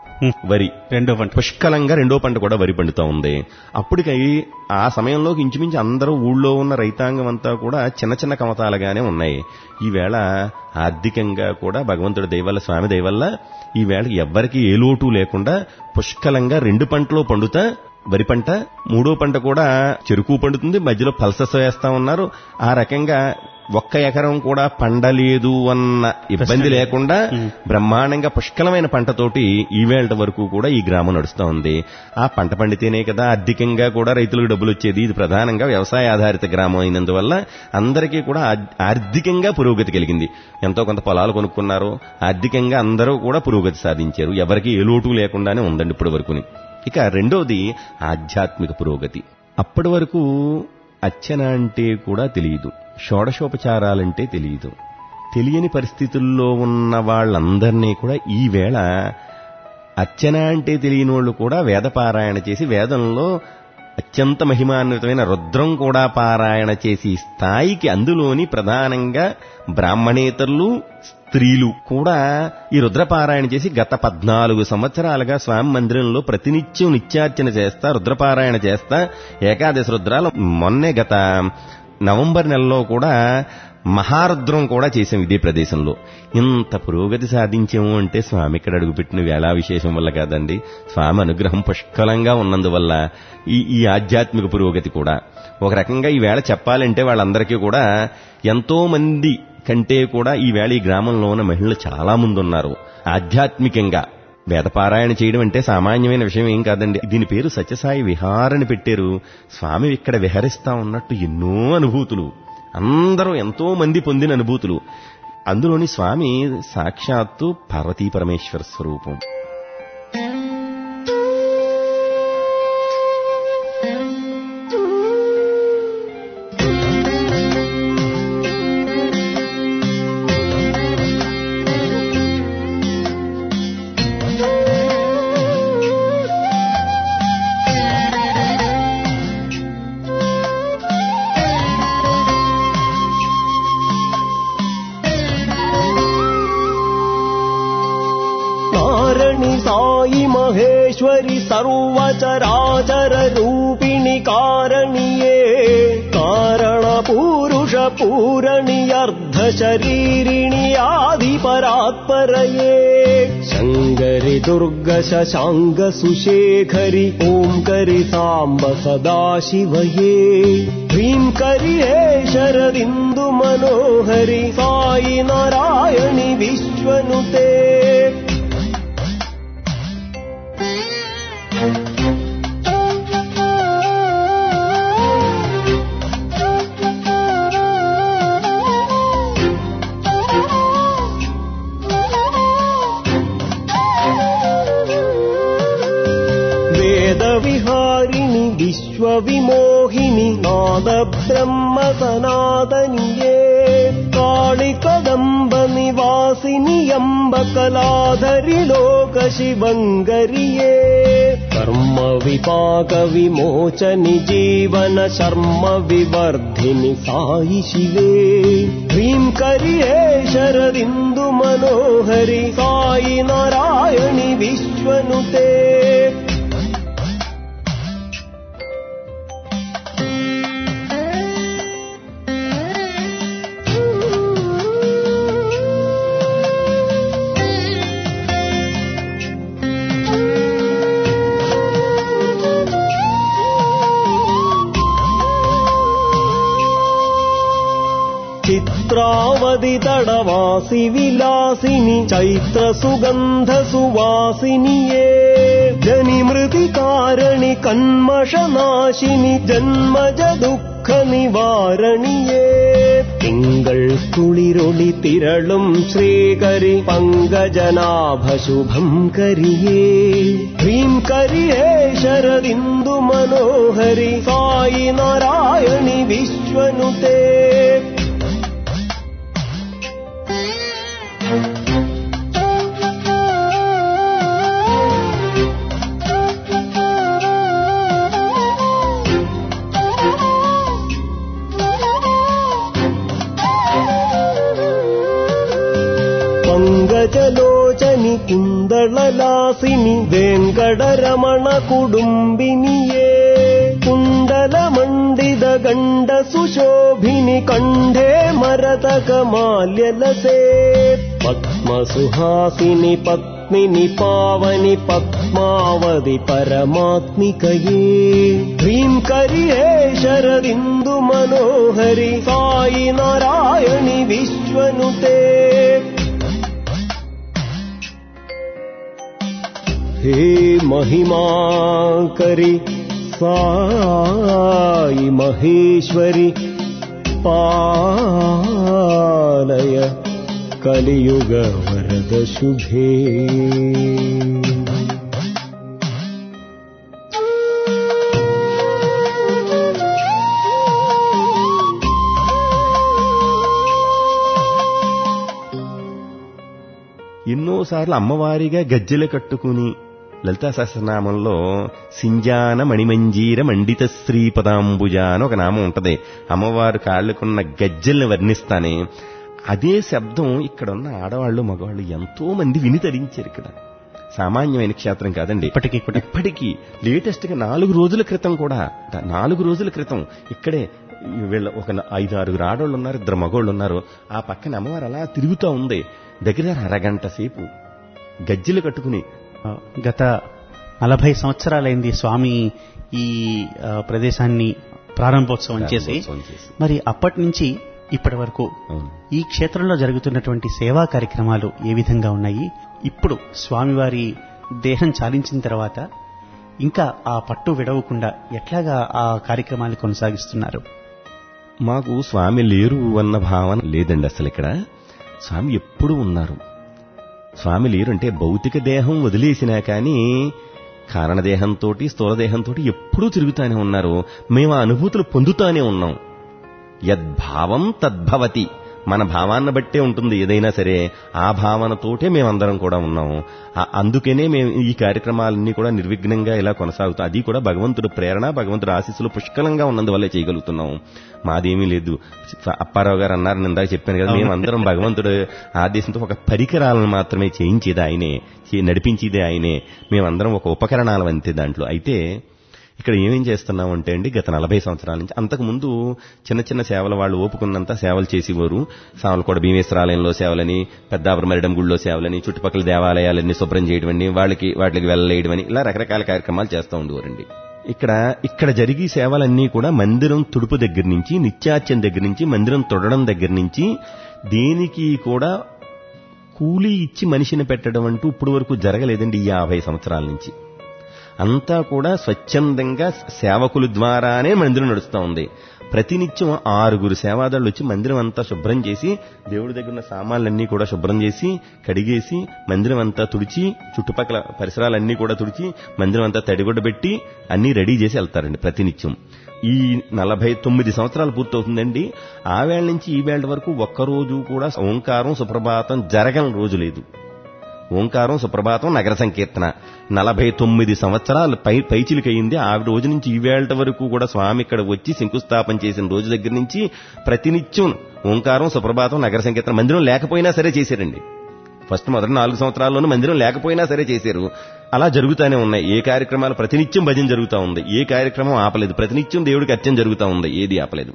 వరి
రెండో పంట
పుష్కలంగా రెండో పంట కూడా వరి పండుతా ఉంది అప్పటికి ఆ సమయంలోకి ఇంచుమించు అందరూ ఊళ్ళో ఉన్న రైతాంగం అంతా కూడా చిన్న చిన్న కమతాలుగానే ఉన్నాయి ఈవేళ ఆర్థికంగా కూడా భగవంతుడి దయవల్ల స్వామి దయవల్ల ఈవేళ ఎవ్వరికి ఏ లోటు లేకుండా పుష్కలంగా రెండు పంటలో పండుతా వరి పంట మూడో పంట కూడా చెరుకు పండుతుంది మధ్యలో పల్సస్ వేస్తా ఉన్నారు ఆ రకంగా ఒక్క ఎకరం కూడా పండలేదు అన్న ఇబ్బంది లేకుండా బ్రహ్మాండంగా పుష్కలమైన పంటతోటి ఈవేళ వరకు కూడా ఈ గ్రామం నడుస్తూ ఉంది ఆ పంట పండితేనే కదా ఆర్థికంగా కూడా రైతులకు డబ్బులు వచ్చేది ఇది ప్రధానంగా వ్యవసాయ ఆధారిత గ్రామం అయినందువల్ల అందరికీ కూడా ఆ- ఆర్థికంగా పురోగతి కలిగింది ఎంతో కొంత పొలాలు కొనుక్కున్నారు ఆర్థికంగా అందరూ కూడా పురోగతి సాధించారు ఎవరికి ఏ లోటు లేకుండానే ఉందండి ఇప్పటి వరకుని ఇక రెండోది ఆధ్యాత్మిక పురోగతి అప్పటి వరకు అర్చన అంటే కూడా తెలియదు షోడశోపచారాలంటే తెలియదు తెలియని పరిస్థితుల్లో ఉన్న వాళ్ళందరినీ కూడా ఈ వేళ అర్చన అంటే తెలియని వాళ్ళు కూడా వేద పారాయణ చేసి వేదంలో అత్యంత మహిమాన్వితమైన రుద్రం కూడా పారాయణ చేసి స్థాయికి అందులోని ప్రధానంగా బ్రాహ్మణేతరులు స్త్రీలు కూడా ఈ రుద్రపారాయణ చేసి గత పద్నాలుగు సంవత్సరాలుగా స్వామి మందిరంలో ప్రతినిత్యం నిత్యార్చన చేస్తా రుద్రపారాయణ చేస్తా ఏకాదశి రుద్రాలు మొన్నే గత నవంబర్ నెలలో కూడా మహారుద్రం కూడా చేసాం ఇదే ప్రదేశంలో ఇంత పురోగతి సాధించాము అంటే స్వామి ఇక్కడ అడుగుపెట్టిన వేళా విశేషం వల్ల కాదండి స్వామి అనుగ్రహం పుష్కలంగా ఉన్నందువల్ల ఈ ఈ ఆధ్యాత్మిక పురోగతి కూడా ఒక రకంగా ఈ వేళ చెప్పాలంటే వాళ్ళందరికీ కూడా ఎంతో మంది కంటే కూడా ఈ వేళ ఈ గ్రామంలో ఉన్న మహిళలు చాలా మంది ఉన్నారు ఆధ్యాత్మికంగా వేదపారాయణ చేయడం అంటే సామాన్యమైన విషయం ఏం కాదండి దీని పేరు సత్యసాయి విహారని పెట్టారు స్వామి ఇక్కడ విహరిస్తా ఉన్నట్టు ఎన్నో అనుభూతులు అందరూ ఎంతో మంది పొందిన అనుభూతులు అందులోని స్వామి సాక్షాత్తు పార్వతీ పరమేశ్వర స్వరూపం
కారణి సాయి మహేశ్వరి సర్వచరాచర రూపిణి కారణియే కారణ పురుష పూరణి అర్ధ శరీరిణి ఆది పరాత్పరయే శంకరి దుర్గ శశాంగ సుశేఖరి ఓంకరి సాంబ సదాశివయే హ్రీంకరి హే శరదిందు మనోహరి సాయి నారాయణి విశ్వనుతే వేద విహారిణి విశ్వ విమోహిని నాద బ్రహ్మ సనాతనియే కాళి కదంబ నివాసిని అంబ కళాధరి లోక శివంగరియే కర్మ విపాక విమోచని జీవన శర్మ వివర్ధిని సాయి శివే హ్రీంకరి హే శరదిందు మనోహరి సాయి నారాయణి విశ్వనుతే చిత్రావధి తడవాసి విలాసిని చైత్ర సుగంధ సువాసినియే జని మృతి కారణి కన్మషనాశిని జన్మజ దుఃఖ నివారణియే തിങ്കൾ കുളിരൊളി തിരളും ശ്രീകരി പങ്കജനാഭ ശുഭം കരിയേ ഹ്രീം കരിയേ ശരദിന്ദു മനോഹരി സായി നാരായണി വിശ്വനുതേ పంగజలోచని కుందళలాసిని వెంకటరమణ కుడుంబినియే కుండల మండిద గండ సుశోభిని కంఠే మరతక మాల్యలసే పద్మ సుహాసిని పత్ర పద్మిని పావని పద్మావతి పరమాత్మికయే హ్రీంకరి హే శరదిందు మనోహరి సాయి నారాయణి విశ్వనుతే హే మహిమాకరి సాయి మహేశ్వరి పాలయ కలియుగ వరద శుభే
ఎన్నోసార్లు అమ్మవారిగా గజ్జెలు కట్టుకుని లలితా సహస్రనామంలో సింజాన మణిమంజీర మండిత శ్రీపదాంబుజ అని ఒక నామం ఉంటది అమ్మవారు కాళ్ళకున్న గజ్జెల్ని వర్ణిస్తానే అదే శబ్దం ఇక్కడ ఉన్న ఆడవాళ్ళు మగవాళ్ళు ఎంతో మంది విని తరించారు ఇక్కడ సామాన్యమైన క్షేత్రం కాదండి
ఇప్పటికీ కూడా
ఇప్పటికీ లేటెస్ట్ గా నాలుగు రోజుల క్రితం కూడా నాలుగు రోజుల క్రితం ఇక్కడే వీళ్ళ ఒక ఐదు ఆరుగురు ఆడవాళ్ళు ఉన్నారు ఇద్దరు మగోళ్ళు ఉన్నారు ఆ పక్కన అమ్మవారు అలా తిరుగుతూ ఉంది దగ్గర అరగంట సేపు గజ్జెలు కట్టుకుని
ఆ, గత నలభై సంవత్సరాలైంది స్వామి ఈ ఆ, ప్రదేశాన్ని ప్రారంభోత్సవం చేసి
ప్రారంభోత్సవం చేసి.
మరి అప్పటి నుంచి ఇప్పటి వరకు
అవును.
ఈ క్షేత్రంలో జరుగుతున్నటువంటి సేవా కార్యక్రమాలు ఏ విధంగా ఉన్నాయి ఇప్పుడు స్వామివారి దేహం చాలించిన తర్వాత ఇంకా ఆ పట్టు విడవకుండా ఎట్లాగా ఆ కార్యక్రమాలు కొనసాగిస్తున్నారు
మాకు స్వామి లేరు అన్న భావన లేదండి అసలు ఇక్కడ స్వామి ఎప్పుడూ ఉన్నారు స్వామి లేరు అంటే భౌతిక దేహం వదిలేసినా కానీ కారణదేహంతో స్థూలదేహంతో ఎప్పుడూ తిరుగుతానే ఉన్నారు మేము ఆ అనుభూతులు పొందుతానే ఉన్నాం యద్భావం తద్భవతి మన భావాన్ని బట్టే ఉంటుంది ఏదైనా సరే ఆ భావనతోటే మేమందరం కూడా ఉన్నాం ఆ- అందుకనే మేము ఈ కార్యక్రమాలన్నీ కూడా నిర్విఘ్నంగా ఇలా కొనసాగుతాం అది కూడా భగవంతుడు ప్రేరణ భగవంతుడు ఆశీస్సులు పుష్కలంగా ఉన్నందువల్లే చేయగలుగుతున్నాం మాదేమీ లేదు అప్పారావు గారు అన్నారు నేను ఇందాక చెప్పాను కదా మేమందరం భగవంతుడు ఆదేశంతో ఒక పరికరాలను మాత్రమే చేయించేది ఆయనే చే- నడిపించేది ఆయనే మేమందరం ఒక ఉపకరణాలు అంతే దాంట్లో అయితే ఇక్కడ ఏమేం చేస్తున్నాం అంటే అండి గత నలభై సంవత్సరాల నుంచి అంతకుముందు చిన్న చిన్న సేవల వాళ్ళు ఓపుకున్నంత సేవలు చేసేవారు సామలకోట భీమేశ్వరాలయంలో సేవలని పెద్దాపురం మరిడం గుళ్ళో సేవలని చుట్టుపక్కల దేవాలయాలన్నీ శుభ్రం చేయడమని వాళ్ళకి వాటికి వెళ్ళలేయడమని ఇలా రకరకాల కార్యక్రమాలు చేస్తూ ఉండేవారండి ఇక్కడ ఇక్కడ జరిగే సేవలన్నీ కూడా మందిరం తుడుపు దగ్గర నుంచి నిత్యార్చన దగ్గర నుంచి మందిరం తొడడం దగ్గర నుంచి దేనికి కూడా కూలీ ఇచ్చి మనిషిని పెట్టడం అంటూ ఇప్పుడు వరకు జరగలేదండి ఈ యాభై సంవత్సరాల నుంచి అంతా కూడా స్వచ్ఛందంగా సేవకుల ద్వారానే మందిరం నడుస్తూ ఉంది ప్రతినిత్యం ఆరుగురు సేవాదారులు వచ్చి మందిరం అంతా శుభ్రం చేసి దేవుడి దగ్గర ఉన్న సామాన్లన్నీ కూడా శుభ్రం చేసి కడిగేసి మందిరం అంతా తుడిచి చుట్టుపక్కల పరిసరాలన్నీ కూడా తుడిచి మందిరం అంతా తడిగుడ్డ పెట్టి అన్నీ రెడీ చేసి వెళ్తారండి ప్రతినిత్యం ఈ నలభై తొమ్మిది సంవత్సరాలు పూర్తవుతుందండి ఆ వేళ నుంచి ఈ వేళ వరకు ఒక్కరోజు కూడా ఓంకారం సుప్రభాతం జరగని రోజు లేదు ఓంకారం సుప్రభాతం నగర సంకీర్తన నలభై తొమ్మిది సంవత్సరాలు పై పైచిలికయింది ఆ రోజు నుంచి ఈ వేళ వరకు కూడా స్వామి ఇక్కడ వచ్చి శంకుస్థాపన చేసిన రోజు దగ్గర నుంచి ప్రతినిత్యం ఓంకారం సుప్రభాతం నగర సంకీర్తన మందిరం లేకపోయినా సరే చేశారండి ఫస్ట్ మొదటి నాలుగు సంవత్సరాల్లోనూ మందిరం లేకపోయినా సరే చేశారు అలా జరుగుతూనే ఉన్నాయి ఏ కార్యక్రమాలు ప్రతినిత్యం భజన జరుగుతూ ఉంది ఏ కార్యక్రమం ఆపలేదు ప్రతినిత్యం దేవుడికి అర్చన జరుగుతూ ఉంది ఏది ఆపలేదు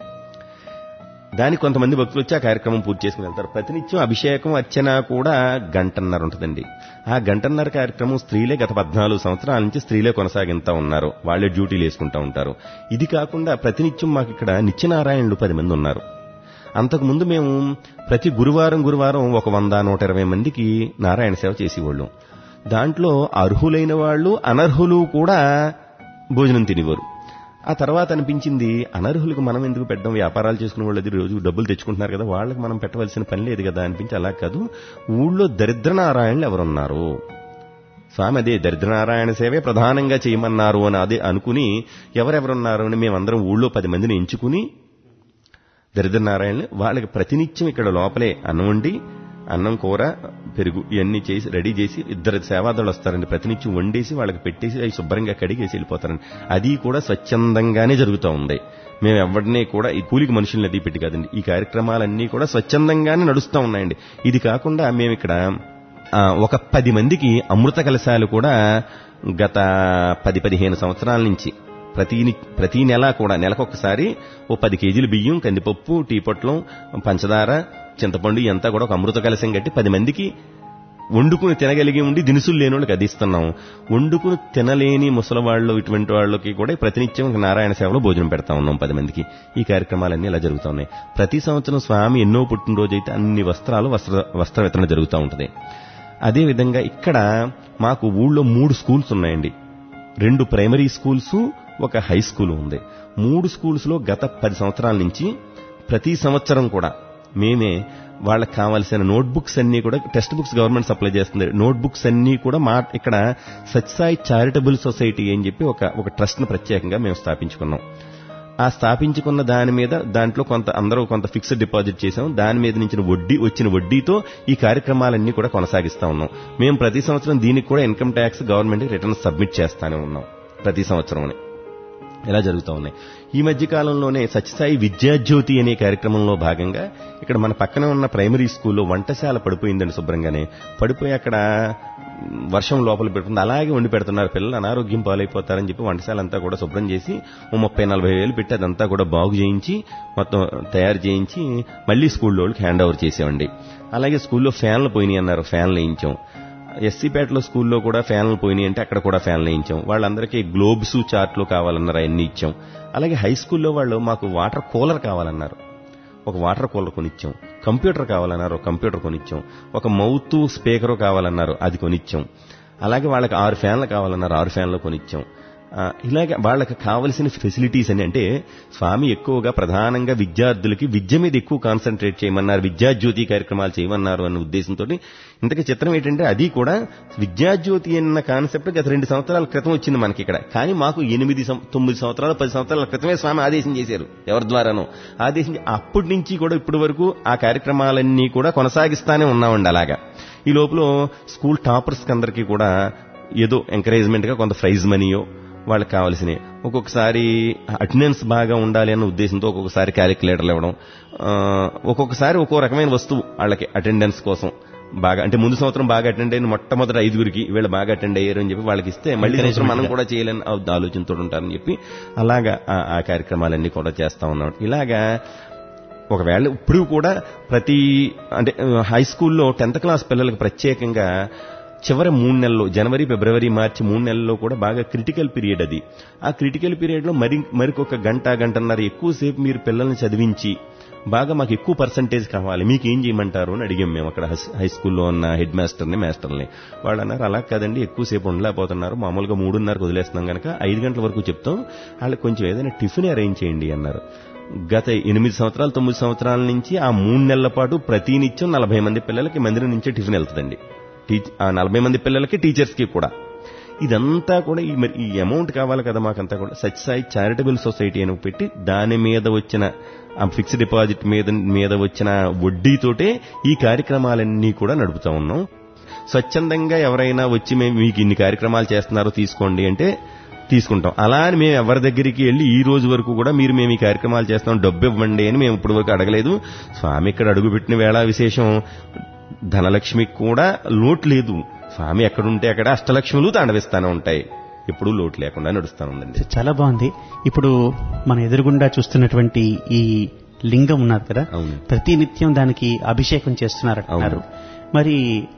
దానికి కొంతమంది భక్తులు వచ్చి ఆ కార్యక్రమం పూర్తి చేసుకుని వెళ్తారు ప్రతినిత్యం అభిషేకం అర్చన కూడా గంటన్నర ఉంటుందండి ఆ గంటన్నర కార్యక్రమం స్త్రీలే గత పద్నాలుగు సంవత్సరాల నుంచి స్త్రీలే కొనసాగిస్తా ఉన్నారు వాళ్ళే డ్యూటీలు వేసుకుంటా ఉంటారు ఇది కాకుండా ప్రతినిత్యం మాకు ఇక్కడ నిత్యనారాయణులు పది మంది ఉన్నారు అంతకుముందు మేము ప్రతి గురువారం గురువారం ఒక వంద నూట ఇరవై మందికి నారాయణ సేవ చేసేవాళ్ళం దాంట్లో అర్హులైన వాళ్ళు అనర్హులు కూడా భోజనం తినేవారు ఆ తర్వాత అనిపించింది అనర్హులకు మనం ఎందుకు పెట్టడం వ్యాపారాలు చేసుకునే వాళ్ళది రోజు డబ్బులు తెచ్చుకుంటున్నారు కదా వాళ్ళకి మనం పెట్టవలసిన పని లేదు కదా అనిపించి అలా కాదు ఊళ్ళో దరిద్ర నారాయణులు ఎవరున్నారు స్వామి అదే దరిద్రనారాయణ సేవే ప్రధానంగా చేయమన్నారు అని అదే అనుకుని ఎవరెవరున్నారు అని మేమందరం ఊళ్ళో పది మందిని ఎంచుకుని దరిద్రనారాయణలు వాళ్ళకి ప్రతినిత్యం ఇక్కడ లోపలే అన్నం వండి అన్నం కూర పెరుగు ఇవన్నీ చేసి రెడీ చేసి ఇద్దరు సేవాదాలు వస్తారండి ప్రతినిత్యం వండేసి వాళ్ళకి పెట్టేసి అవి శుభ్రంగా కడిగేసి వెళ్ళిపోతారండి అది కూడా స్వచ్ఛందంగానే జరుగుతూ ఉంది మేము ఎవరిని కూడా ఈ కూలికి మనుషుల్ని అది పెట్టి కాదండి ఈ కార్యక్రమాలన్నీ కూడా స్వచ్ఛందంగానే నడుస్తూ ఉన్నాయండి ఇది కాకుండా మేము ఇక్కడ ఆ, ఒక పది మందికి అమృత కలశాలు కూడా గత పది పదిహేను సంవత్సరాల నుంచి ప్రతి ప్రతి నెల కూడా నెలకొకసారి ఓ పది కేజీలు బియ్యం కందిపప్పు టీ పొట్లం పంచదార చింతపండు ఇదంతా కూడా ఒక అమృత కలశం కట్టి పది మందికి వండుకుని తినగలిగి ఉండి దినుసులు లేని వాళ్ళకి అది ఇస్తున్నాం వండుకుని తినలేని ముసలవాళ్ళు ఇటువంటి వాళ్ళకి కూడా ప్రతినిత్యం నారాయణ సేవలో భోజనం పెడతా ఉన్నాం పది మందికి ఈ కార్యక్రమాలన్నీ ఇలా జరుగుతూ ఉన్నాయి ప్రతి సంవత్సరం స్వామి ఎన్నో పుట్టినరోజు అయితే అన్ని వస్త్రాలు వస్త్ర వస్త్ర వితరణ జరుగుతూ ఉంటుంది అదే విధంగా ఇక్కడ మాకు ఊళ్ళో మూడు స్కూల్స్ ఉన్నాయండి రెండు ప్రైమరీ స్కూల్స్ ఒక హై స్కూల్ ఉంది మూడు స్కూల్స్ లో గత పది సంవత్సరాల నుంచి ప్రతి సంవత్సరం కూడా మేమే వాళ్ళకి కావాల్సిన నోట్ బుక్స్ అన్ని కూడా టెక్స్ట్ బుక్స్ గవర్నమెంట్ సప్లై చేస్తుంది నోట్ బుక్స్ అన్ని కూడా మా ఇక్కడ సత్సాయి చారిటబుల్ సొసైటీ అని చెప్పి ఒక ఒక ట్రస్ట్ ను ప్రత్యేకంగా మేము స్థాపించుకున్నాం ఆ స్థాపించుకున్న దాని మీద దాంట్లో కొంత అందరూ కొంత ఫిక్స్డ్ డిపాజిట్ చేసాం దాని మీద నుంచి వడ్డీ వచ్చిన వడ్డీతో ఈ కార్యక్రమాలన్నీ కూడా కొనసాగిస్తా ఉన్నాం మేము ప్రతి సంవత్సరం దీనికి కూడా income tax government return submit చేస్తానే ఉన్నాం ప్రతి సంవత్సరం ఇలా జరుగుతూ ఉన్నాయి ఈ మధ్య కాలంలోనే సత్యసాయి విద్యాజ్యోతి అనే కార్యక్రమంలో భాగంగా ఇక్కడ మన పక్కన ఉన్న ప్రైమరీ స్కూల్లో వంటశాల పడిపోయిందండి శుభ్రంగానే పడిపోయి అక్కడ మ్, వర్షం లోపల పెడుతుంది అలాగే వండి పెడుతున్నారు పిల్లలు అనారోగ్యం పాలైపోతారని చెప్పి వంటశాల అంతా కూడా శుభ్రం చేసి ఓ ముప్పై నలభై వేలు పెట్టి అదంతా కూడా బాగు చేయించి మొత్తం తయారు చేయించి మళ్ళీ స్కూల్లో వాళ్ళకి హ్యాండ్ ఓవర్ చేసామండి అలాగే స్కూల్లో ఫ్యాన్లు పోయినాయి అన్నారు ఫ్యాన్లు వేయించాం ఎస్సీపేటలో స్కూల్లో కూడా ఫ్యాన్లు పోయినాయి అంటే అక్కడ కూడా ఫ్యాన్లు వేయించాం వాళ్ళందరికీ గ్లోబ్స్ చార్ట్లు కావాలన్నారు అవన్నీ ఇచ్చాం అలాగే హై స్కూల్లో వాళ్ళు మాకు వాటర్ కూలర్ కావాలన్నారు ఒక వాటర్ కూలర్ కొనిచ్చాం కంప్యూటర్ కావాలన్నారు ఒక కంప్యూటర్ కొనిచ్చాం ఒక మౌత్ స్పీకర్ కావాలన్నారు అది కొనిచ్చాం అలాగే వాళ్ళకి ఆరు ఫ్యాన్లు కావాలన్నారు ఆరు ఫ్యాన్లు కొనిచ్చాం ఆ, ఇలాగే వాళ్ళకి కావలసిన ఫెసిలిటీస్ అని అంటే స్వామి ఎక్కువగా ప్రధానంగా విద్యార్థులకి విద్య మీద ఎక్కువ కాన్సన్ట్రేట్ చేయమన్నారు విద్యాజ్యోతి కార్యక్రమాలు చేయమన్నారు అన్న ఉద్దేశంతో ఇంతకీ చిత్రం ఏంటంటే అది కూడా విద్యాజ్యోతి అన్న కాన్సెప్ట్ గత రెండు సంవత్సరాల క్రితం వచ్చింది మనకి ఇక్కడ కానీ మాకు ఎనిమిది సం- తొమ్మిది సంవత్సరాలు పది సంవత్సరాల క్రితమే స్వామి ఆదేశం చేశారు ఎవరి ద్వారానో ఆదేశం చే- అప్పటి నుంచి కూడా ఇప్పటి వరకు ఆ కార్యక్రమాలన్నీ కూడా కొనసాగిస్తానే ఉన్నామండి అలాగా ఈ లోపల స్కూల్ టాపర్స్ అందరికీ కూడా ఏదో ఎంకరేజ్మెంట్ గా కొంత ప్రైజ్ మనీయో వాళ్ళకి కావాల్సినవి ఒక్కొక్కసారి అటెండెన్స్ బాగా ఉండాలి అన్న ఉద్దేశంతో ఒక్కొక్కసారి క్యాలిక్యులేటర్లు ఇవ్వడం ఆ, ఒక్కొక్కసారి ఒక్కో రకమైన వస్తువు వాళ్ళకి అటెండెన్స్ కోసం బాగా అంటే ముందు సంవత్సరం బాగా అటెండ్ అయిన మొట్టమొదటి ఐదుగురికి వీళ్ళు బాగా అటెండ్ అయ్యారు అని చెప్పి వాళ్ళకి ఇస్తే మళ్ళీ సంవత్సరం మనం కూడా చేయాలని ఆ ఆలోచనతో ఉంటారని చెప్పి అలాగా ఆ- ఆ కార్యక్రమాలన్నీ కూడా చేస్తా ఉన్నాం ఇలాగా ఒకవేళ ఇప్పుడు కూడా ప్రతి అంటే హై స్కూల్లో టెన్త్ క్లాస్ పిల్లలకు ప్రత్యేకంగా చివరి మూడు నెలలు జనవరి ఫిబ్రవరి మార్చి మూడు నెలల్లో కూడా బాగా క్రిటికల్ పీరియడ్ అది ఆ క్రిటికల్ పీరియడ్ లో మరి మరికొక గంట గంటన్నర ఎక్కువసేపు మీరు పిల్లల్ని చదివించి బాగా మాకు ఎక్కువ పర్సంటేజ్ కావాలి మీకు ఏం చేయమంటారు అని అడిగాం మేము అక్కడ హై- హై స్కూల్లో ఉన్న హెడ్ మాస్టర్ని మాస్టర్ని వాళ్ళు అన్నారు అలా కదండి ఎక్కువసేపు ఉండలేకపోతున్నారు మామూలుగా మూడున్నరకు వదిలేస్తున్నాం కనుక ఐదు గంటల వరకు చెప్తాం వాళ్ళకి కొంచెం ఏదైనా టిఫిన్ అరేంజ్ చేయండి అన్నారు గత ఎనిమిది సంవత్సరాలు తొమ్మిది సంవత్సరాల నుంచి ఆ మూడు నెలల పాటు ప్రతి నిత్యం నలభై మంది పిల్లలకి మందిరం నుంచే టిఫిన్ వెళ్తుందండి టీచ్ ఆ నలభై మంది పిల్లలకి టీచర్స్ కి కూడా ఇదంతా కూడా ఈ మరి ఈ అమౌంట్ కావాలి కదా మాకంతా కూడా సత్యసాయి చారిటబుల్ సొసైటీ అని పెట్టి దాని మీద వచ్చిన ఆ ఫిక్స్డ్ డిపాజిట్ మీద మీద వచ్చిన వడ్డీతోటే ఈ కార్యక్రమాలన్నీ కూడా నడుపుతా ఉన్నాం స్వచ్ఛందంగా ఎవరైనా వచ్చి మేము మీకు ఇన్ని కార్యక్రమాలు చేస్తున్నారో తీసుకోండి అంటే తీసుకుంటాం అలా అని మేము ఎవరి దగ్గరికి వెళ్ళి ఈ రోజు వరకు కూడా మీరు మేము ఈ కార్యక్రమాలు చేస్తాం డబ్బు ఇవ్వండి అని మేము ఇప్పటి వరకు అడగలేదు స్వామి ఇక్కడ అడుగుపెట్టిన వేళ విశేషం ధనలక్ష్మికి కూడా లోటు లేదు స్వామి ఎక్కడుంటే అక్కడ అష్టలక్ష్ములు తాండవిస్తానే ఉంటాయి ఎప్పుడూ లోటు లేకుండా నడుస్తాను ఉందండి
చాలా బాగుంది ఇప్పుడు మన ఎదురుగుండా చూస్తున్నటువంటి ఈ లింగం ఉన్నారు కదా
అవును.
ప్రతి నిత్యం దానికి అభిషేకం చేస్తున్నారంటున్నారు మరి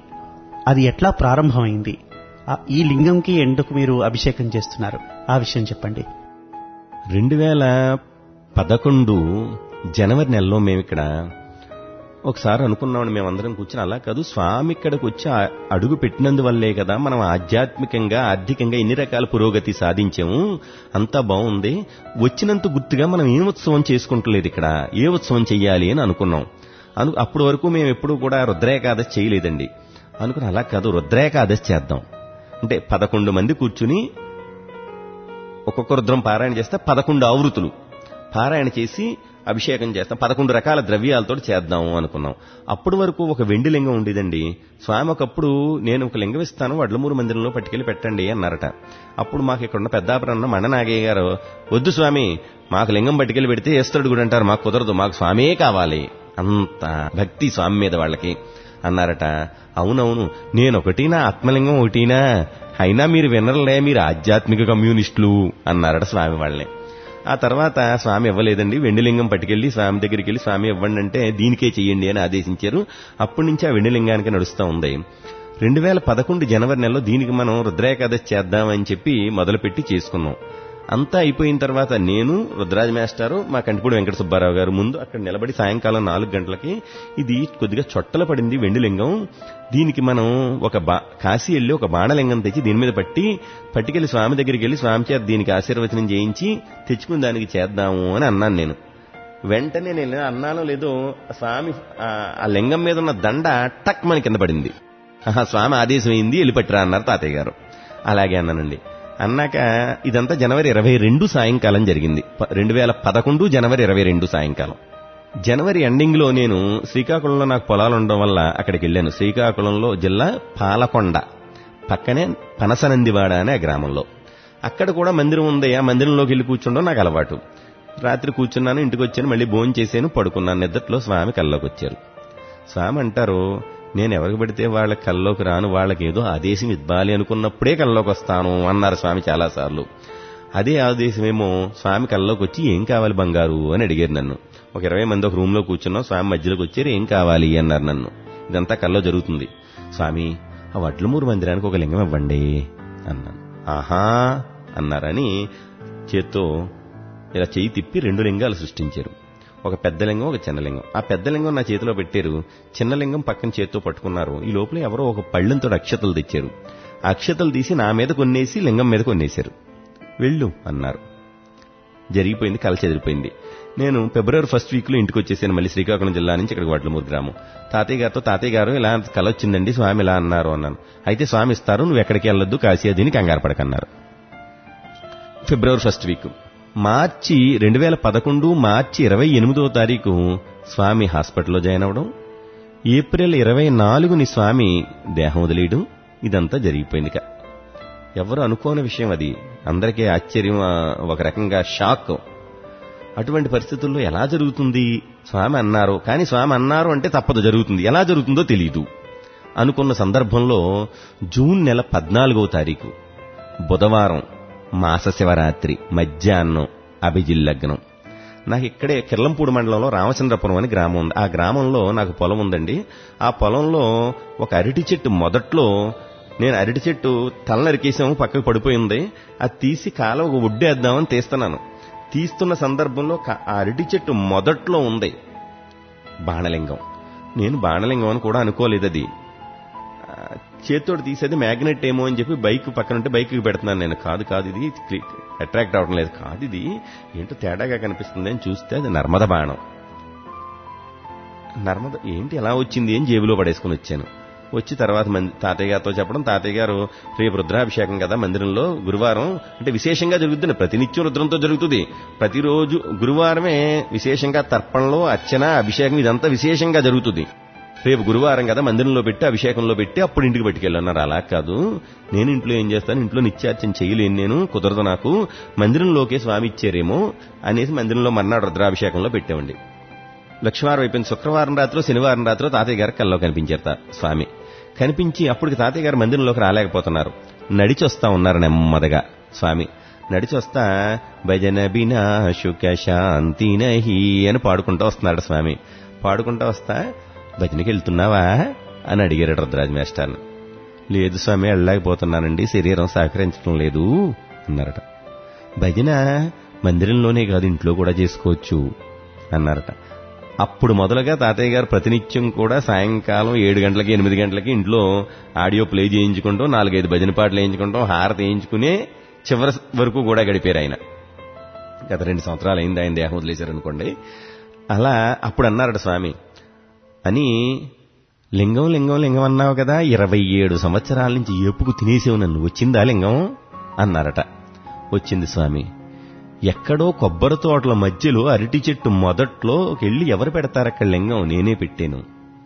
అది ఎట్లా ప్రారంభమైంది ఆ- ఈ లింగంకి ఎందుకు మీరు అభిషేకం చేస్తున్నారు ఆ విషయం చెప్పండి
రెండు వేల పదకొండు జనవరి నెలలో మేము ఇక్కడ ఒకసారి అనుకున్నామని మేమందరం కూర్చుని అలా కాదు స్వామి ఇక్కడికి వచ్చి ఆ- అడుగు పెట్టినందువల్లే కదా మనం ఆధ్యాత్మికంగా ఆర్థికంగా ఎన్ని రకాల పురోగతి సాధించాము అంతా బాగుంది వచ్చినంత గుర్తుగా మనం ఏ ఉత్సవం చేసుకుంటలేదు ఇక్కడ ఏ ఉత్సవం చెయ్యాలి అని అనుకున్నాం అను అప్పటి వరకు మేము ఎప్పుడూ కూడా రుద్రేకాదశి చేయలేదండి అనుకుని అలా కాదు రుద్రేకాదశి చేద్దాం అంటే పదకొండు మంది కూర్చుని ఒక్కొక్క రుద్రం పారాయణ చేస్తే పదకొండు ఆవృతులు పారాయణ చేసి అభిషేకం చేస్తాం పదకొండు రకాల ద్రవ్యాలతో చేద్దాము అనుకున్నాం అప్పటి వరకు ఒక వెండి లింగం ఉండేదండి స్వామి ఒకప్పుడు నేను ఒక లింగం ఇస్తాను వడ్లమూరు మందిరంలో పట్టుకెళ్లి పెట్టండి అన్నారట అప్పుడు మాకు ఇక్కడ ఉన్న పెద్దాపురన్న మణ నాగయ్య గారు వద్దు స్వామి మాకు లింగం పట్టుకెళ్లి పెడితే వేస్తాడు కూడా అంటారు మాకు కుదరదు మాకు స్వామే కావాలి అంత భక్తి స్వామి మీద వాళ్ళకి అన్నారట అవునవును నేనొకటి నా ఆత్మలింగం ఒకటినా అయినా మీరు వినరలే మీరు ఆధ్యాత్మిక కమ్యూనిస్టులు అన్నారట స్వామి వాళ్ళని ఆ తర్వాత స్వామి ఇవ్వలేదండి వెండిలింగం పట్టుకెళ్లి స్వామి దగ్గరికి వెళ్ళి స్వామి ఇవ్వండి అంటే దీనికే చెయ్యండి అని ఆదేశించారు అప్పటి నుంచి ఆ వెండిలింగానికి నడుస్తూ ఉంది రెండు వేల పదకొండు జనవరి నెలలో దీనికి మనం రుద్రేకాదశి చేద్దామని చెప్పి మొదలుపెట్టి చేసుకున్నాం అంతా అయిపోయిన తర్వాత నేను రుద్రాజ్ మాస్టారు మా కంటిపూడి వెంకట సుబ్బారావు గారు ముందు అక్కడ నిలబడి సాయంకాలం నాలుగు గంటలకి ఇది కొద్దిగా చొట్టల పడింది వెండిలింగం దీనికి మనం ఒక బా కాశీ వెళ్ళి ఒక బాణలింగం తెచ్చి దీని మీద పట్టి పట్టుకెళ్లి స్వామి దగ్గరికి వెళ్ళి స్వామి చేత దీనికి ఆశీర్వచనం చేయించి తెచ్చుకుని దానికి చేద్దాము అని అన్నాను నేను వెంటనే నేను అన్నానో లేదో స్వామి ఆ ఆ లింగం మీద ఉన్న దండ టక్ మన కింద పడింది ఆహా, స్వామి ఆదేశం అయింది వెళ్ళి పట్టిరా అన్నారు తాతయ్య గారు అలాగే అన్నానండి అన్నాక ఇదంతా జనవరి ఇరవై రెండు సాయంకాలం జరిగింది ప- రెండు వేల పదకొండు జనవరి ఇరవై రెండు సాయంకాలం జనవరి ఎండింగ్ లో నేను శ్రీకాకుళంలో నాకు పొలాలు ఉండడం వల్ల అక్కడికి వెళ్ళాను శ్రీకాకుళంలో జిల్లా పాలకొండ పక్కనే పనసనందివాడ అనే ఆ గ్రామంలో అక్కడ కూడా మందిరం ఉంది ఆ మందిరంలోకి వెళ్ళి కూర్చుండడం నాకు అలవాటు రాత్రి కూర్చున్నాను ఇంటికి వచ్చాను మళ్ళీ భోజనం చేశాను పడుకున్నాను నిద్రలో స్వామి కల్లోకి వచ్చారు స్వామి అంటారు నేను ఎవరికి పెడితే వాళ్ళ కల్లోకి రాను వాళ్ళకి ఏదో ఆదేశం ఇవ్వాలి అనుకున్నప్పుడే కల్లోకి వస్తాను అన్నారు స్వామి చాలాసార్లు అదే ఆదేశమేమో స్వామి కల్లోకి వచ్చి ఏం కావాలి బంగారు అని అడిగారు నన్ను ఒక ఇరవై మంది ఒక రూమ్ లో కూర్చున్నాం స్వామి మధ్యలోకి వచ్చారు ఏం కావాలి అన్నారు నన్ను ఇదంతా కల్లో జరుగుతుంది స్వామి ఆ వడ్లమూరు మందిరానికి ఒక లింగం ఇవ్వండి అన్నాను ఆహా అన్నారని చేత్తో ఇలా చెయ్యి తిప్పి రెండు లింగాలు సృష్టించారు ఒక పెద్ద లింగం ఒక చిన్న లింగం ఆ పెద్ద లింగం నా చేతిలో పెట్టారు చిన్న లింగం పక్కన చేత్తో పట్టుకున్నారు ఈ లోపల ఎవరో ఒక పళ్ళెంతో అక్షతలు తెచ్చారు ఆ అక్షతలు తీసి నా మీద కొన్నేసి లింగం మీద కొన్నేశారు వెళ్ళు అన్నారు జరిగిపోయింది కల చెదిరిపోయింది నేను ఫిబ్రవరి ఫస్ట్ వీక్ లో ఇంటికి వచ్చేసాను మళ్ళీ శ్రీకాకుళం జిల్లా నుంచి ఇక్కడికి వడ్లమూరు గ్రామం తాతయ్య గారితో తాతయ్య గారు ఇలా కల వచ్చిందండి స్వామి ఇలా అన్నారు అన్నాను అయితే స్వామి ఇస్తారు నువ్వు ఎక్కడికి వెళ్ళొద్దు కాశీ అదిని కంగారు పడకన్నారు ఫిబ్రవరి ఫస్ట్ వీక్ మార్చి రెండు వేల పదకొండు మార్చి ఇరవై ఎనిమిదో తారీఖు స్వామి హాస్పిటల్లో జాయిన్ అవ్వడం ఏప్రిల్ ఇరవై నాలుగుని స్వామి దేహం వదిలేయడం ఇదంతా జరిగిపోయింది ఇక. ఎవరు అనుకోని విషయం అది అందరికీ ఆశ్చర్యం ఆ, ఒక రకంగా షాక్ అటువంటి పరిస్థితుల్లో ఎలా జరుగుతుంది స్వామి అన్నారు కానీ స్వామి అన్నారు అంటే తప్పదు జరుగుతుంది ఎలా జరుగుతుందో తెలియదు అనుకున్న సందర్భంలో జూన్ నెల పద్నాలుగవ తారీఖు బుధవారం మాస శివరాత్రి మధ్యాహ్నం అభిజిల్లగ్నం నాకు ఇక్కడే కిర్లంపూడి మండలంలో రామచంద్రపురం అని గ్రామం ఉంది ఆ గ్రామంలో నాకు పొలం ఉందండి ఆ పొలంలో ఒక అరటి చెట్టు మొదట్లో నేను అరటి చెట్టు తల నరికేసాము పక్కకు పడిపోయింది అది తీసి కాలువ ఒడ్డేద్దామని తీస్తున్నాను తీస్తున్న సందర్భంలో క- ఆ అరటి చెట్టు మొదట్లో ఉంది బాణలింగం నేను బాణలింగం అని కూడా అనుకోలేదు అది ఆ, చేత్తోటి తీసేది మ్యాగ్నెట్ ఏమో అని చెప్పి బైక్ పక్కన ఉంటే బైక్ పెడుతున్నాను నేను కాదు కాదు ఇది అట్రాక్ట్ అవడం లేదు కాదు ఇది ఏంటో తేడాగా కనిపిస్తుంది అని చూస్తే అది నర్మద బాణం నర్మద ఏంటి ఎలా వచ్చింది అని జేబులో పడేసుకుని వచ్చాను వచ్చి తర్వాత మంది తాతయ్య గారితో చెప్పడం తాతయ్య గారు రేపు రుద్రాభిషేకం కదా మందిరంలో గురువారం అంటే విశేషంగా జరుగుతుంది ప్రతినిత్యం రుద్రంతో జరుగుతుంది ప్రతిరోజు గురువారమే విశేషంగా తర్పణలో అర్చన అభిషేకం ఇదంతా విశేషంగా జరుగుతుంది రేపు గురువారం కదా మందిరంలో పెట్టి అభిషేకంలో పెట్టి అప్పుడు ఇంటికి పట్టుకెళ్ళన్నారు అలా కాదు నేను ఇంట్లో ఏం చేస్తాను ఇంట్లో నిత్యార్చన చేయలేను నేను కుదరదు నాకు మందిరంలోకే స్వామి ఇచ్చారేమో అనేసి మందిరంలో మర్నాడు రుద్రాభిషేకంలో పెట్టామండి లక్ష్మీవారం అయిపోయింది శుక్రవారం రాత్రి శనివారం రాత్రి తాతయ్య గారు కల్లో కనిపించారు తా- స్వామి కనిపించి అప్పటికి తాతయ్య గారు మందిరంలోకి రాలేకపోతున్నారు నడిచి వస్తా ఉన్నారు నెమ్మదిగా స్వామి నడిచి వస్తా భజన బినా శుక శాంతి నహి అని పాడుకుంటూ వస్తున్నాడు స్వామి పాడుకుంటూ వస్తా భజనకి వెళ్తున్నావా అని అడిగారు రుద్రాజ్ మాస్టర్ని లేదు స్వామి వెళ్ళలేకపోతున్నానండి శరీరం సహకరించడం లేదు అన్నారట భజన మందిరంలోనే కాదు ఇంట్లో కూడా చేసుకోవచ్చు అన్నారట అప్పుడు మొదలుగా తాతయ్య గారు ప్రతినిత్యం కూడా సాయంకాలం ఏడు గంటలకి ఎనిమిది గంటలకి ఇంట్లో ఆడియో ప్లే చేయించుకుంటూ నాలుగైదు భజన పాటలు వేయించుకుంటాం హారతి వేయించుకునే చివరి వరకు కూడా గడిపారు ఆయన గత రెండు సంవత్సరాలు అయింది ఆయన దేహం వదిలేశారు అనుకోండి అలా అప్పుడు అన్నారట స్వామి అని లింగం లింగం లింగం అన్నావు కదా ఇరవై ఏడు సంవత్సరాల నుంచి ఏపుకు తినేసేవు నన్ను వచ్చిందా లింగం అన్నారట వచ్చింది స్వామి ఎక్కడో కొబ్బరి తోటల మధ్యలో అరటి చెట్టు మొదట్లో వెళ్ళి ఎవరు పెడతారు అక్కడ లింగం నేనే పెట్టాను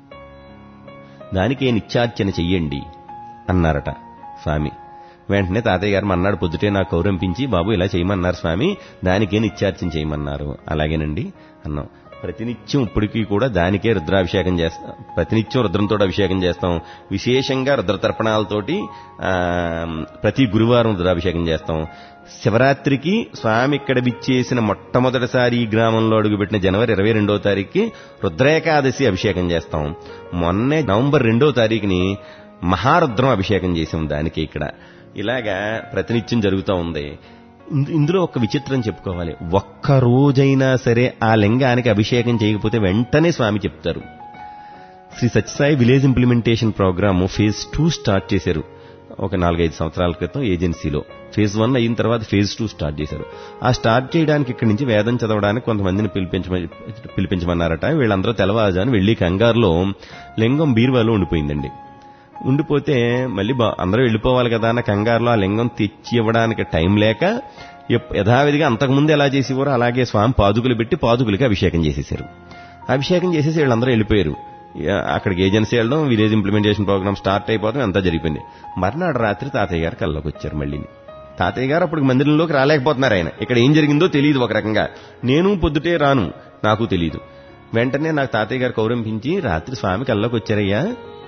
దానికే నిత్యార్చన చెయ్యండి అన్నారట స్వామి వెంటనే తాతయ్య గారు మన్నాడు పొద్దుటే నాకు కౌరంపించి బాబు ఇలా చేయమన్నారు స్వామి దానికే నిత్యార్చన చేయమన్నారు అలాగేనండి అన్నాం ప్రతినిత్యం ఇప్పటికీ కూడా దానికే రుద్రాభిషేకం చేస్తాం ప్రతినిత్యం రుద్రంతో అభిషేకం చేస్తాం విశేషంగా రుద్రతర్పణాలతోటి ఆ, ప్రతి గురువారం రుద్రాభిషేకం చేస్తాం శివరాత్రికి స్వామి ఇక్కడ బిచ్చేసిన మొట్టమొదటిసారి ఈ గ్రామంలో అడుగుపెట్టిన జనవరి ఇరవై రెండో తారీఖుకి రుద్రేకాదశి అభిషేకం చేస్తాం మొన్నే నవంబర్ రెండో తారీఖుని మహారుద్రం అభిషేకం చేసాం దానికి ఇక్కడ ఇలాగా ప్రతినిత్యం జరుగుతూ ఉంది ఇందు- ఇందులో ఒక విచిత్రం చెప్పుకోవాలి ఒక్క రోజైనా సరే ఆ లింగానికి అభిషేకం చేయకపోతే వెంటనే స్వామి చెప్తారు Shri Sathya Sai village implementation programme phase two start చేశారు ఒక నాలుగైదు సంవత్సరాల క్రితం ఏజెన్సీలో ఫేజ్ వన్ అయిన తర్వాత ఫేజ్ టూ స్టార్ట్ చేశారు ఆ స్టార్ట్ చేయడానికి ఇక్కడి నుంచి వేదం చదవడానికి కొంతమందిని పిలిపించమని పిలిపించమన్నారట వీళ్ళందరూ తెల్లవారుజాను వెళ్లి కంగారులో లింగం బీరువాలో ఉండిపోయిందండి ఉండిపోతే మళ్ళీ బా అందరూ వెళ్ళిపోవాలి కదా అన్న కంగారులో ఆ లింగం తెచ్చి ఇవ్వడానికి టైం లేక ఎప్- యథావిధిగా అంతకుముందు ఎలా చేసేవారో అలాగే స్వామి పాదుకులు పెట్టి పాదుకులకి అభిషేకం చేసేశారు అభిషేకం చేసేసి వీళ్ళందరూ వెళ్ళిపోయారు ఇక అక్కడికి ఏజెన్సీ వెళ్ళడం విలేజ్ ఇంప్లిమెంటేషన్ ప్రోగ్రామ్ స్టార్ట్ అయిపోవడం అంతా జరిగిపోయింది మర్నాడు రాత్రి తాతయ్య గారు కల్లోకి వచ్చారు మళ్ళీ తాతయ్య గారు అప్పుడు మందిరంలోకి రాలేకపోతున్నారు ఆయన ఇక్కడ ఏం జరిగిందో తెలియదు ఒక రకంగా నేను పొద్దుటే రాను నాకు తెలియదు వెంటనే నాకు తాతయ్య గారు కౌరంపించి రాత్రి స్వామి కల్లోకి వచ్చారయ్యా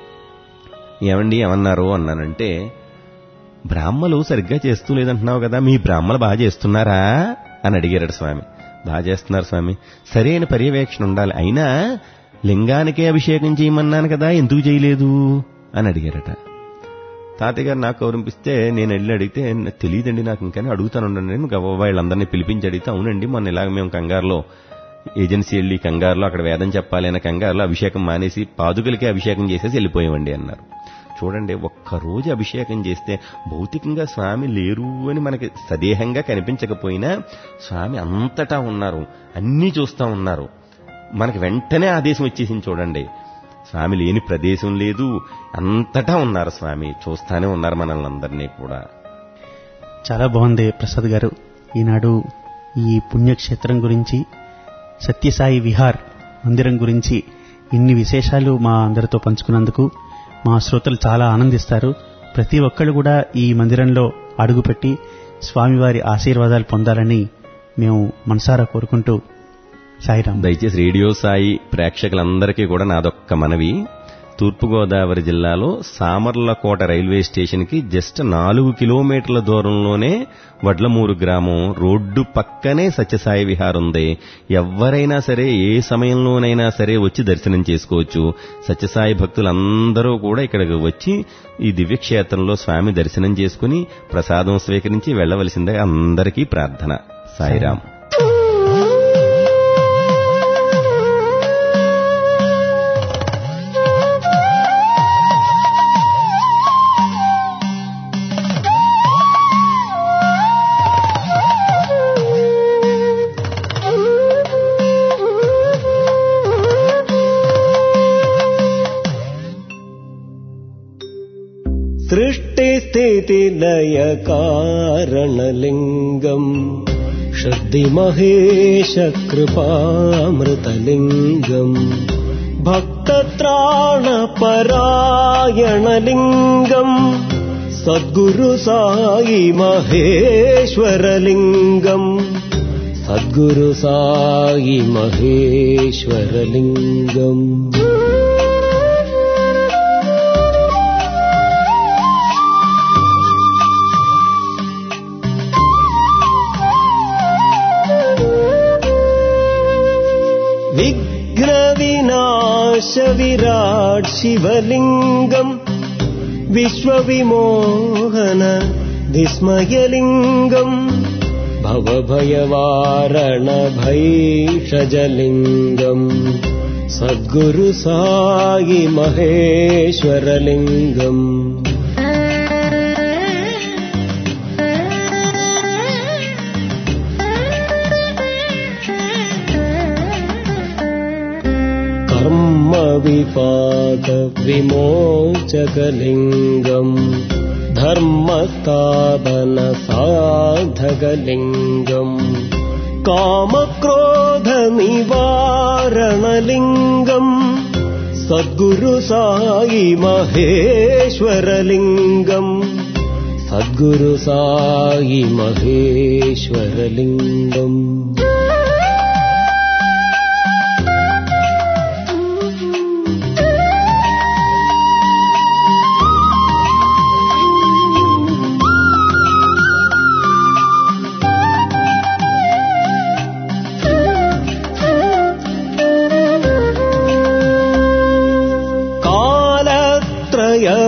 ఏమండి ఏమన్నారు అన్నానంటే బ్రాహ్మలు సరిగ్గా చేస్తూ లేదంటున్నావు కదా మీ బ్రాహ్మలు బాగా చేస్తున్నారా అని అడిగారట స్వామి బాగా చేస్తున్నారు స్వామి సరైన పర్యవేక్షణ ఉండాలి అయినా లింగానికే అభిషేకం చేయమన్నాను కదా ఎందుకు చేయలేదు అని అడిగారట తాతయ్య గారు నాకు కౌరింపిస్తే నేను వెళ్ళి అడిగితే "నాకు తెలియదండి నాకు ఇంకానే అడుగుతాను ఉండండి నేను గవ్వ వీళ్ళందరినీ పిలిపించి అడిగితే అవునండి మొన్న ఇలాగ మేము కంగారులో ఏజెన్సీ వెళ్ళి కంగారులో అక్కడ వేదం చెప్పాలి అనే కంగారులో అభిషేకం మానేసి పాదుకలకి అభిషేకం చేసేసి వెళ్ళిపోయామండి అన్నారు చూడండి ఒక్క రోజు అభిషేకం చేస్తే భౌతికంగా స్వామి లేరు అని మనకి సదేహంగా కనిపించకపోయినా స్వామి అంతటా ఉన్నారు అన్నీ చూస్తా ఉన్నారు మనకి వెంటనే ఆదేశం వచ్చేసింది చూడండి స్వామి లేని ప్రదేశం లేదు అంతటా ఉన్నారు స్వామి చూస్తానే ఉన్నారు మనల్ని అందరినీ కూడా
చాలా బాగుంది ప్రసాద్ గారు ఈనాడు ఈ పుణ్యక్షేత్రం గురించి సత్యసాయి విహార్ మందిరం గురించి ఇన్ని విశేషాలు మా అందరితో పంచుకున్నందుకు మా శ్రోతలు చాలా ఆనందిస్తారు ప్రతి ఒక్కళ్ళు కూడా ఈ మందిరంలో అడుగుపెట్టి స్వామివారి ఆశీర్వాదాలు పొందాలని మేము మనసారా కోరుకుంటూ సాయిరామ్
దయచేసి రేడియో సాయి ప్రేక్షకులందరికీ కూడా నాదొక్క మనవి తూర్పుగోదావరి జిల్లాలో సామర్లకోట రైల్వే స్టేషన్కి జస్ట్ నాలుగు కిలోమీటర్ల దూరంలోనే వడ్లమూరు గ్రామం రోడ్డు పక్కనే సత్యసాయి విహార్ ఉంది ఎవరైనా సరే ఏ సమయంలోనైనా సరే వచ్చి దర్శనం చేసుకోవచ్చు సత్యసాయి భక్తులందరూ కూడా ఇక్కడికి వచ్చి ఈ దివ్యక్షేత్రంలో స్వామి దర్శనం చేసుకుని ప్రసాదం స్వీకరించి వెళ్లవలసిందే అందరికీ ప్రార్థన సాయిరాం
सृष्टिस्थितिलयकारणलिङ्गम् शुद्धिमहेशकृपामृतलिङ्गम् भक्तत्राणपरायणलिङ्गम् सद्गुरु साई महेश्वरलिङ्गम् सद्गुरु साई महेश्वरलिङ्गम् विघ्नविनाशविराट् शिवलिङ्गम् विश्वविमोहन विस्मयलिङ्गम् भवभयवारण भैषजलिङ्गम् सद्गुरु साई महेश्वरलिङ्गम् कर्मविपाकविमोचकलिङ्गम् धर्मस्थापनसाधकलिङ्गम् कामक्रोधनिवारणलिङ्गम् सद्गुरु साई महेश्वरलिङ्गम् सद्गुरु साई महेश्वरलिङ्गम्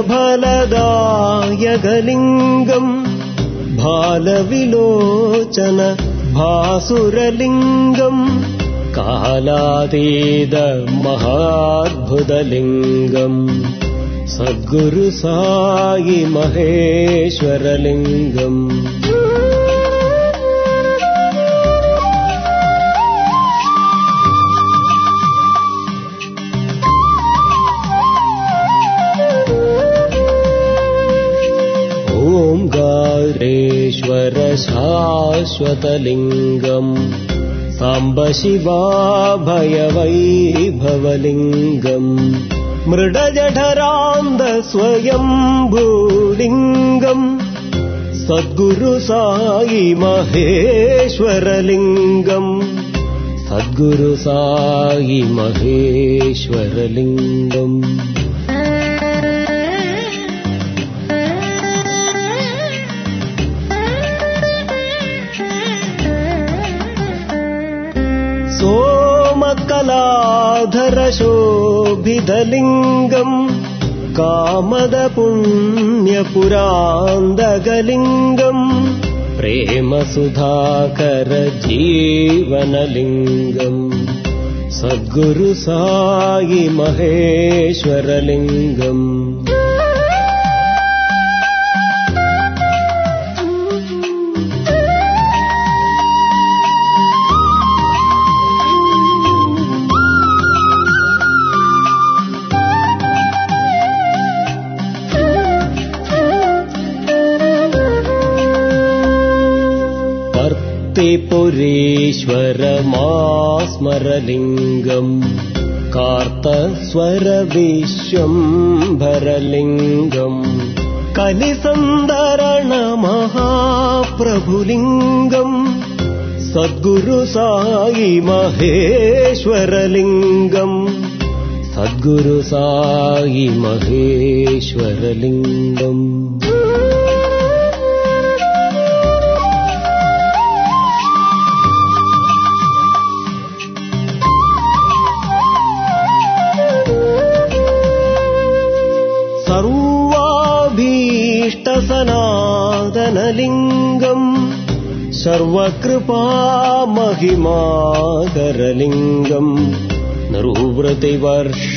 भयफलदायकलिङ्गम् भालविलोचन भासुरलिङ्गम् कालातीत महाद्भुतलिङ्गम् सद्गुरु साई महेश्वरलिङ्गम् ओङ्कारेश्वर शाश्वतलिङ्गम् साम्ब शिवा भयवैभवलिङ्गम् मृडजठरान्ध स्वयम्भूलिङ्गम् सद्गुरु साई महेश्वरलिङ्गम् सद्गुरु साई महेश्वरलिङ्गम् सोमकलाधरशोभिधलिङ्गम् कामदपुण्यपुरान्दगलिङ्गम् प्रेमसुधाकर जीवनलिङ्गम् सद्गुरु साई महेश्वरलिङ्गम् कर्तिपुरीश्वरमास्मरलिङ्गम् कार्तस्वरविश्वम्भरलिङ्गम् कलिसन्दरण महाप्रभुलिङ्गम् सद्गुरु साई महेश्वरलिङ्गम् सद्गुरु साई महेश्वरलिङ्गम् सर्वाभीष्टसनातनलिङ्गम् सर्वकृपामहिमाकरलिङ्गम् नरुवृतिवर्ष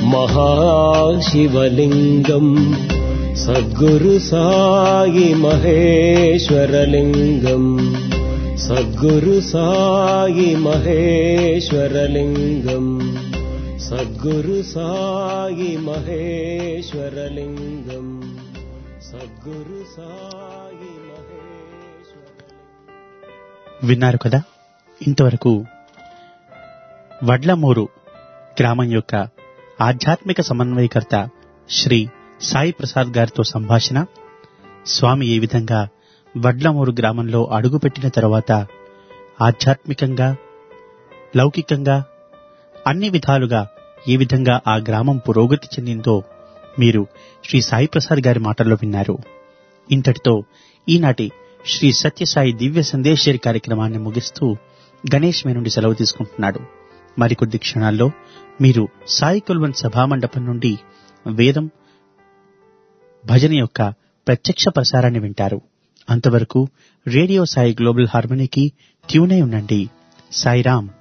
महाशिवलिङ्गम् सद्गुरु साई महेश्वरलिङ्गम् सद्गुरु साई महेश्वरलिङ्गम् सद्गुरु साई महेश्वरलिङ्गम् सद्गुरु साई महेश्वर
విన్నారు కదా ఇంతవరకు వడ్లమూరు గ్రామం యొక్క ఆధ్యాత్మిక సమన్వయకర్త శ్రీ సాయి ప్రసాద్ గారితో సంభాషణ స్వామి ఏ విధంగా వడ్లమూరు గ్రామంలో అడుగుపెట్టిన తరువాత ఆధ్యాత్మికంగా లౌకికంగా అన్ని విధాలుగా ఏ విధంగా ఆ గ్రామం పురోగతి చెందిందో మీరు శ్రీ సాయి ప్రసాద్ గారి మాటల్లో విన్నారు ఇంతటితో ఈనాటి శ్రీ సత్యసాయి దివ్య సందేశరి కార్యక్రమాన్ని ముగిస్తూ గణేష్ మే నుండి సెలవు తీసుకుంటున్నాడు మరికొద్ది క్షణాల్లో మీరు సాయి కుల్వన్ సభామండపం నుండి వేదం భజన యొక్క ప్రత్యక్ష ప్రసారాన్ని వింటారు అంతవరకు రేడియో సాయి గ్లోబల్ హార్మనీకి ట్యూన్ అయి ఉండండి సాయిరామ్